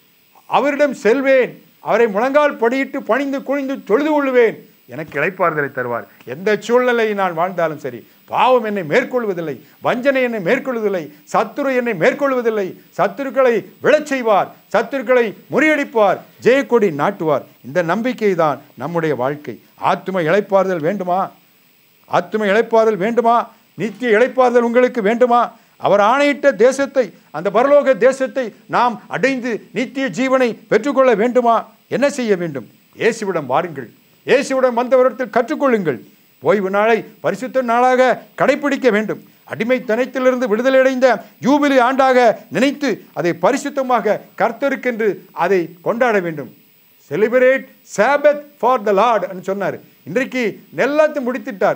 அவரிடம் செல்வேன் அவரை முழங்கால் படியிட்டு பணிந்து குனிந்து தொழுது கொள்ளுவேன் எனக்கு இளைப்பாறுதலை தருவார் எந்த சூழ்நிலையை நான் வாழ்ந்தாலும் சரி பாவம் என்னை மேற்கொள்வதில்லை வஞ்சனை என்னை மேற்கொள்வதில்லை சத்துரு என்னை மேற்கொள்வதில்லை சத்துருக்களை விழச் செய்வார் சத்துருக்களை முறியடிப்பார் ஜெயக்கொடி நாட்டுவார் இந்த நம்பிக்கை தான் நம்முடைய வாழ்க்கை ஆத்தும இளைப்பாறுதல் வேண்டுமா ஆத்தும இளைப்பாறுதல் வேண்டுமா நித்திய இளைப்பாறுதல் உங்களுக்கு வேண்டுமா அவர் ஆணையிட்ட தேசத்தை அந்த பரலோக தேசத்தை நாம் அடைந்து நித்திய ஜீவனை பெற்றுக்கொள்ள வேண்டுமா என்ன செய்ய வேண்டும் இயேசுவிடம் வாருங்கள் இயேசுவிடம் வந்தவரிடத்தில் கற்றுக்கொள்ளுங்கள் ஓய்வு நாளை பரிசுத்த நாளாக கடைபிடிக்க வேண்டும் அடிமைத்தனத்திலிருந்து விடுதலை அடைந்த யூபிலி ஆண்டாக நினைத்து அதை பரிசுத்தமாக கர்த்தருக்கென்று அதை கொண்டாட வேண்டும் celebrate Sabbath for the Lord சொன்னார் இன்றைக்கு எல்லாத்தையும் முடித்துட்டார்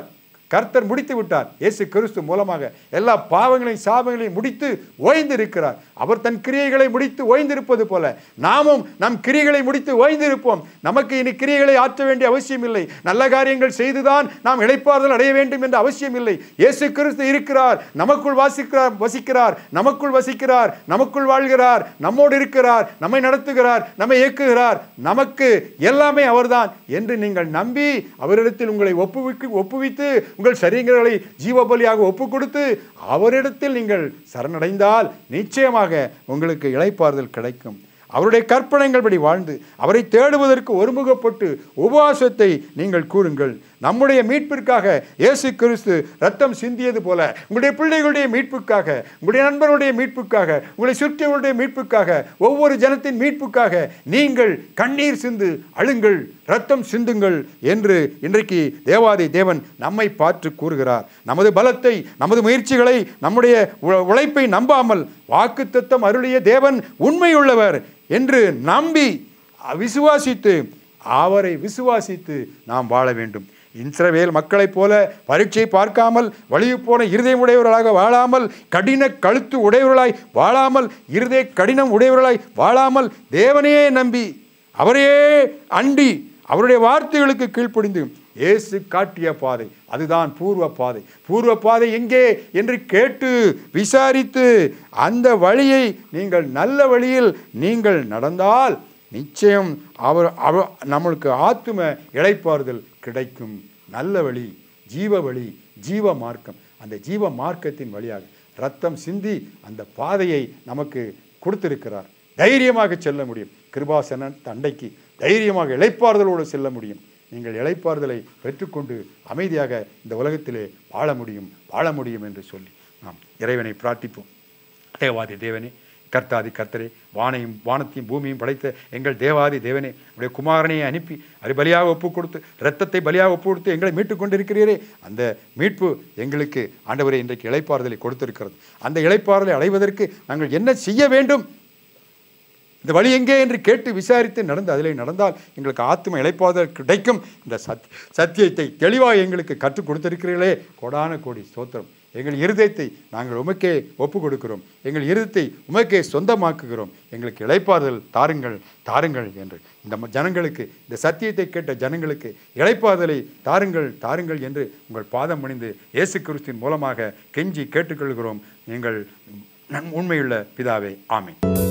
கர்த்தர் முடித்து விட்டார் இயேசு கிறிஸ்து மூலமாக எல்லா பாவங்களையும் சாபங்களையும் முடித்து ஓய்ந்து இருக்கிறார் அவர் தன் கிரியைகளை முடித்து ஓய்ந்திருப்பது போல நாமும் நம் கிரியைகளை முடித்து ஓய்ந்திருப்போம் நமக்கு இனி கிரியைகளை ஆற்ற வேண்டிய அவசியம் இல்லை நல்ல காரியங்கள் செய்துதான் நாம் இளைப்பாறுதல் அடைய வேண்டும் என்ற அவசியம் இல்லை இயேசு கிறிஸ்து இருக்கிறார் நமக்குள் வாசிக்கிறார் வசிக்கிறார் நமக்குள் வசிக்கிறார் நமக்குள் வாழ்கிறார் நம்மோடு இருக்கிறார் நம்மை நடத்துகிறார் நம்மை இயக்குகிறார் நமக்கு எல்லாமே அவர்தான் என்று நீங்கள் நம்பி அவரிடத்தில் உங்களை ஒப்புவிக்கு ஒப்புவித்து உங்கள் சரீரங்களை ஜீவபலியாக ஒப்பு கொடுத்து அவரிடத்தில் நீங்கள் சரணடைந்தால் நிச்சயமாக உங்களுக்கு இளைப்பாறுதல் கிடைக்கும் அவருடைய கற்பனைகள்படி வாழ்ந்து அவரை தேடுவதற்கு ஒருமுகப்பட்டு உபவாசத்தை நீங்கள் கூறுங்கள் நம்முடைய மீட்பிற்காக இயேசு கிறிஸ்து ரத்தம் சிந்தியது போல உங்களுடைய பிள்ளைகளுடைய மீட்புக்காக உங்களுடைய நண்பர்களுடைய மீட்புக்காக உங்களை சுற்றியவருடைய மீட்புக்காக ஒவ்வொரு ஜனத்தின் மீட்புக்காக நீங்கள் கண்ணீர் சிந்து அழுங்கள் ரத்தம் சிந்துங்கள் என்று இன்றைக்கு தேவாதி தேவன் நம்மை பார்த்து கூறுகிறார் நமது பலத்தை நமது முயற்சிகளை நம்முடைய உ- உழைப்பை நம்பாமல் வாக்குத்தத்தம் அருளிய தேவன் உண்மையுள்ளவர் என்று நம்பி விசுவாசித்து அவரை விசுவாசித்து நாம் வாழ வேண்டும் இஸ்ரவேல் மக்களைப் போல பரீட்சை பார்க்காமல் வழிவு போன இருதயம் உடையவர்களாக வாழாமல் கடின கழுத்து உடையவர்களாய் வாழாமல் இருதய கடினம் உடையவர்களாய் வாழாமல் தேவனையே நம்பி அவரையே அண்டி அவருடைய வார்த்தைகளுக்கு கீழ்ப்படிந்து இயேசு காட்டிய பாதை அதுதான் பூர்வ பாதை பூர்வ பாதை எங்கே என்று கேட்டு விசாரித்து அந்த வழியை நீங்கள் நல்ல வழியில் நீங்கள் நடந்தால் நிச்சயம் அவர் அவர் நம்மளுக்கு ஆத்தும இளைப்பாறுதல் கிடைக்கும் நல்ல வழி ஜீவ வழி ஜீவ மார்க்கம் அந்த ஜீவ மார்க்கத்தின் வழியாக ரத்தம் சிந்தி அந்த பாதையை நமக்கு கொடுத்திருக்கிறார் தைரியமாக செல்ல முடியும் கிருபாசனன் தண்டைக்கு தைரியமாக இளைப்பாறுதலோடு செல்ல முடியும் நீங்கள் இளைப்பாறுதலை பெற்றுக்கொண்டு அமைதியாக இந்த உலகத்திலே வாழ முடியும் வாழ முடியும் என்று சொல்லி நாம் இறைவனை பிரார்த்திப்போம் தேவாதி தேவனே கர்த்தாதி கர்த்தரே வானையும் வானத்தையும் பூமியும் படைத்த எங்கள் தேவாதி தேவனே உடைய குமாரனையை அனுப்பி அது பலியாக ஒப்பு கொடுத்து இரத்தத்தை பலியாக ஒப்பு கொடுத்து எங்களை மீட்டுக் கொண்டிருக்கிறீரே அந்த மீட்பு எங்களுக்கு ஆண்டவரே இன்றைக்கு இளைப்பாறுதலை கொடுத்திருக்கிறது அந்த இளைப்பாறுதலை அடைவதற்கு நாங்கள் என்ன செய்ய வேண்டும் இந்த வழி எங்கே என்று கேட்டு விசாரித்து நடந்து அதிலே நடந்தால் எங்களுக்கு ஆத்ம இழைப்பாதல் கிடைக்கும் இந்த சத் சத்தியத்தை தெளிவாக எங்களுக்கு கற்றுக் கொடுத்திருக்கிறீர்களே கோடான கோடி ஸ்தோத்திரம் எங்கள் இருதயத்தை நாங்கள் உமக்கே ஒப்பு கொடுக்கிறோம் எங்கள் இருதயத்தை உமக்கே சொந்தமாக்குகிறோம் எங்களுக்கு இளைப்பாறுதல் தாருங்கள் தாருங்கள் என்று இந்த ம- ஜனங்களுக்கு இந்த சத்தியத்தை கேட்ட ஜனங்களுக்கு இளைப்பாறுதலை தாருங்கள் தாருங்கள் என்று உங்கள் பாதம் பணிந்து இயேசு கிறிஸ்துவின் மூலமாக கெஞ்சி கேட்டுக்கொள்கிறோம் எங்கள் உண்மையுள்ள பிதாவே ஆமென்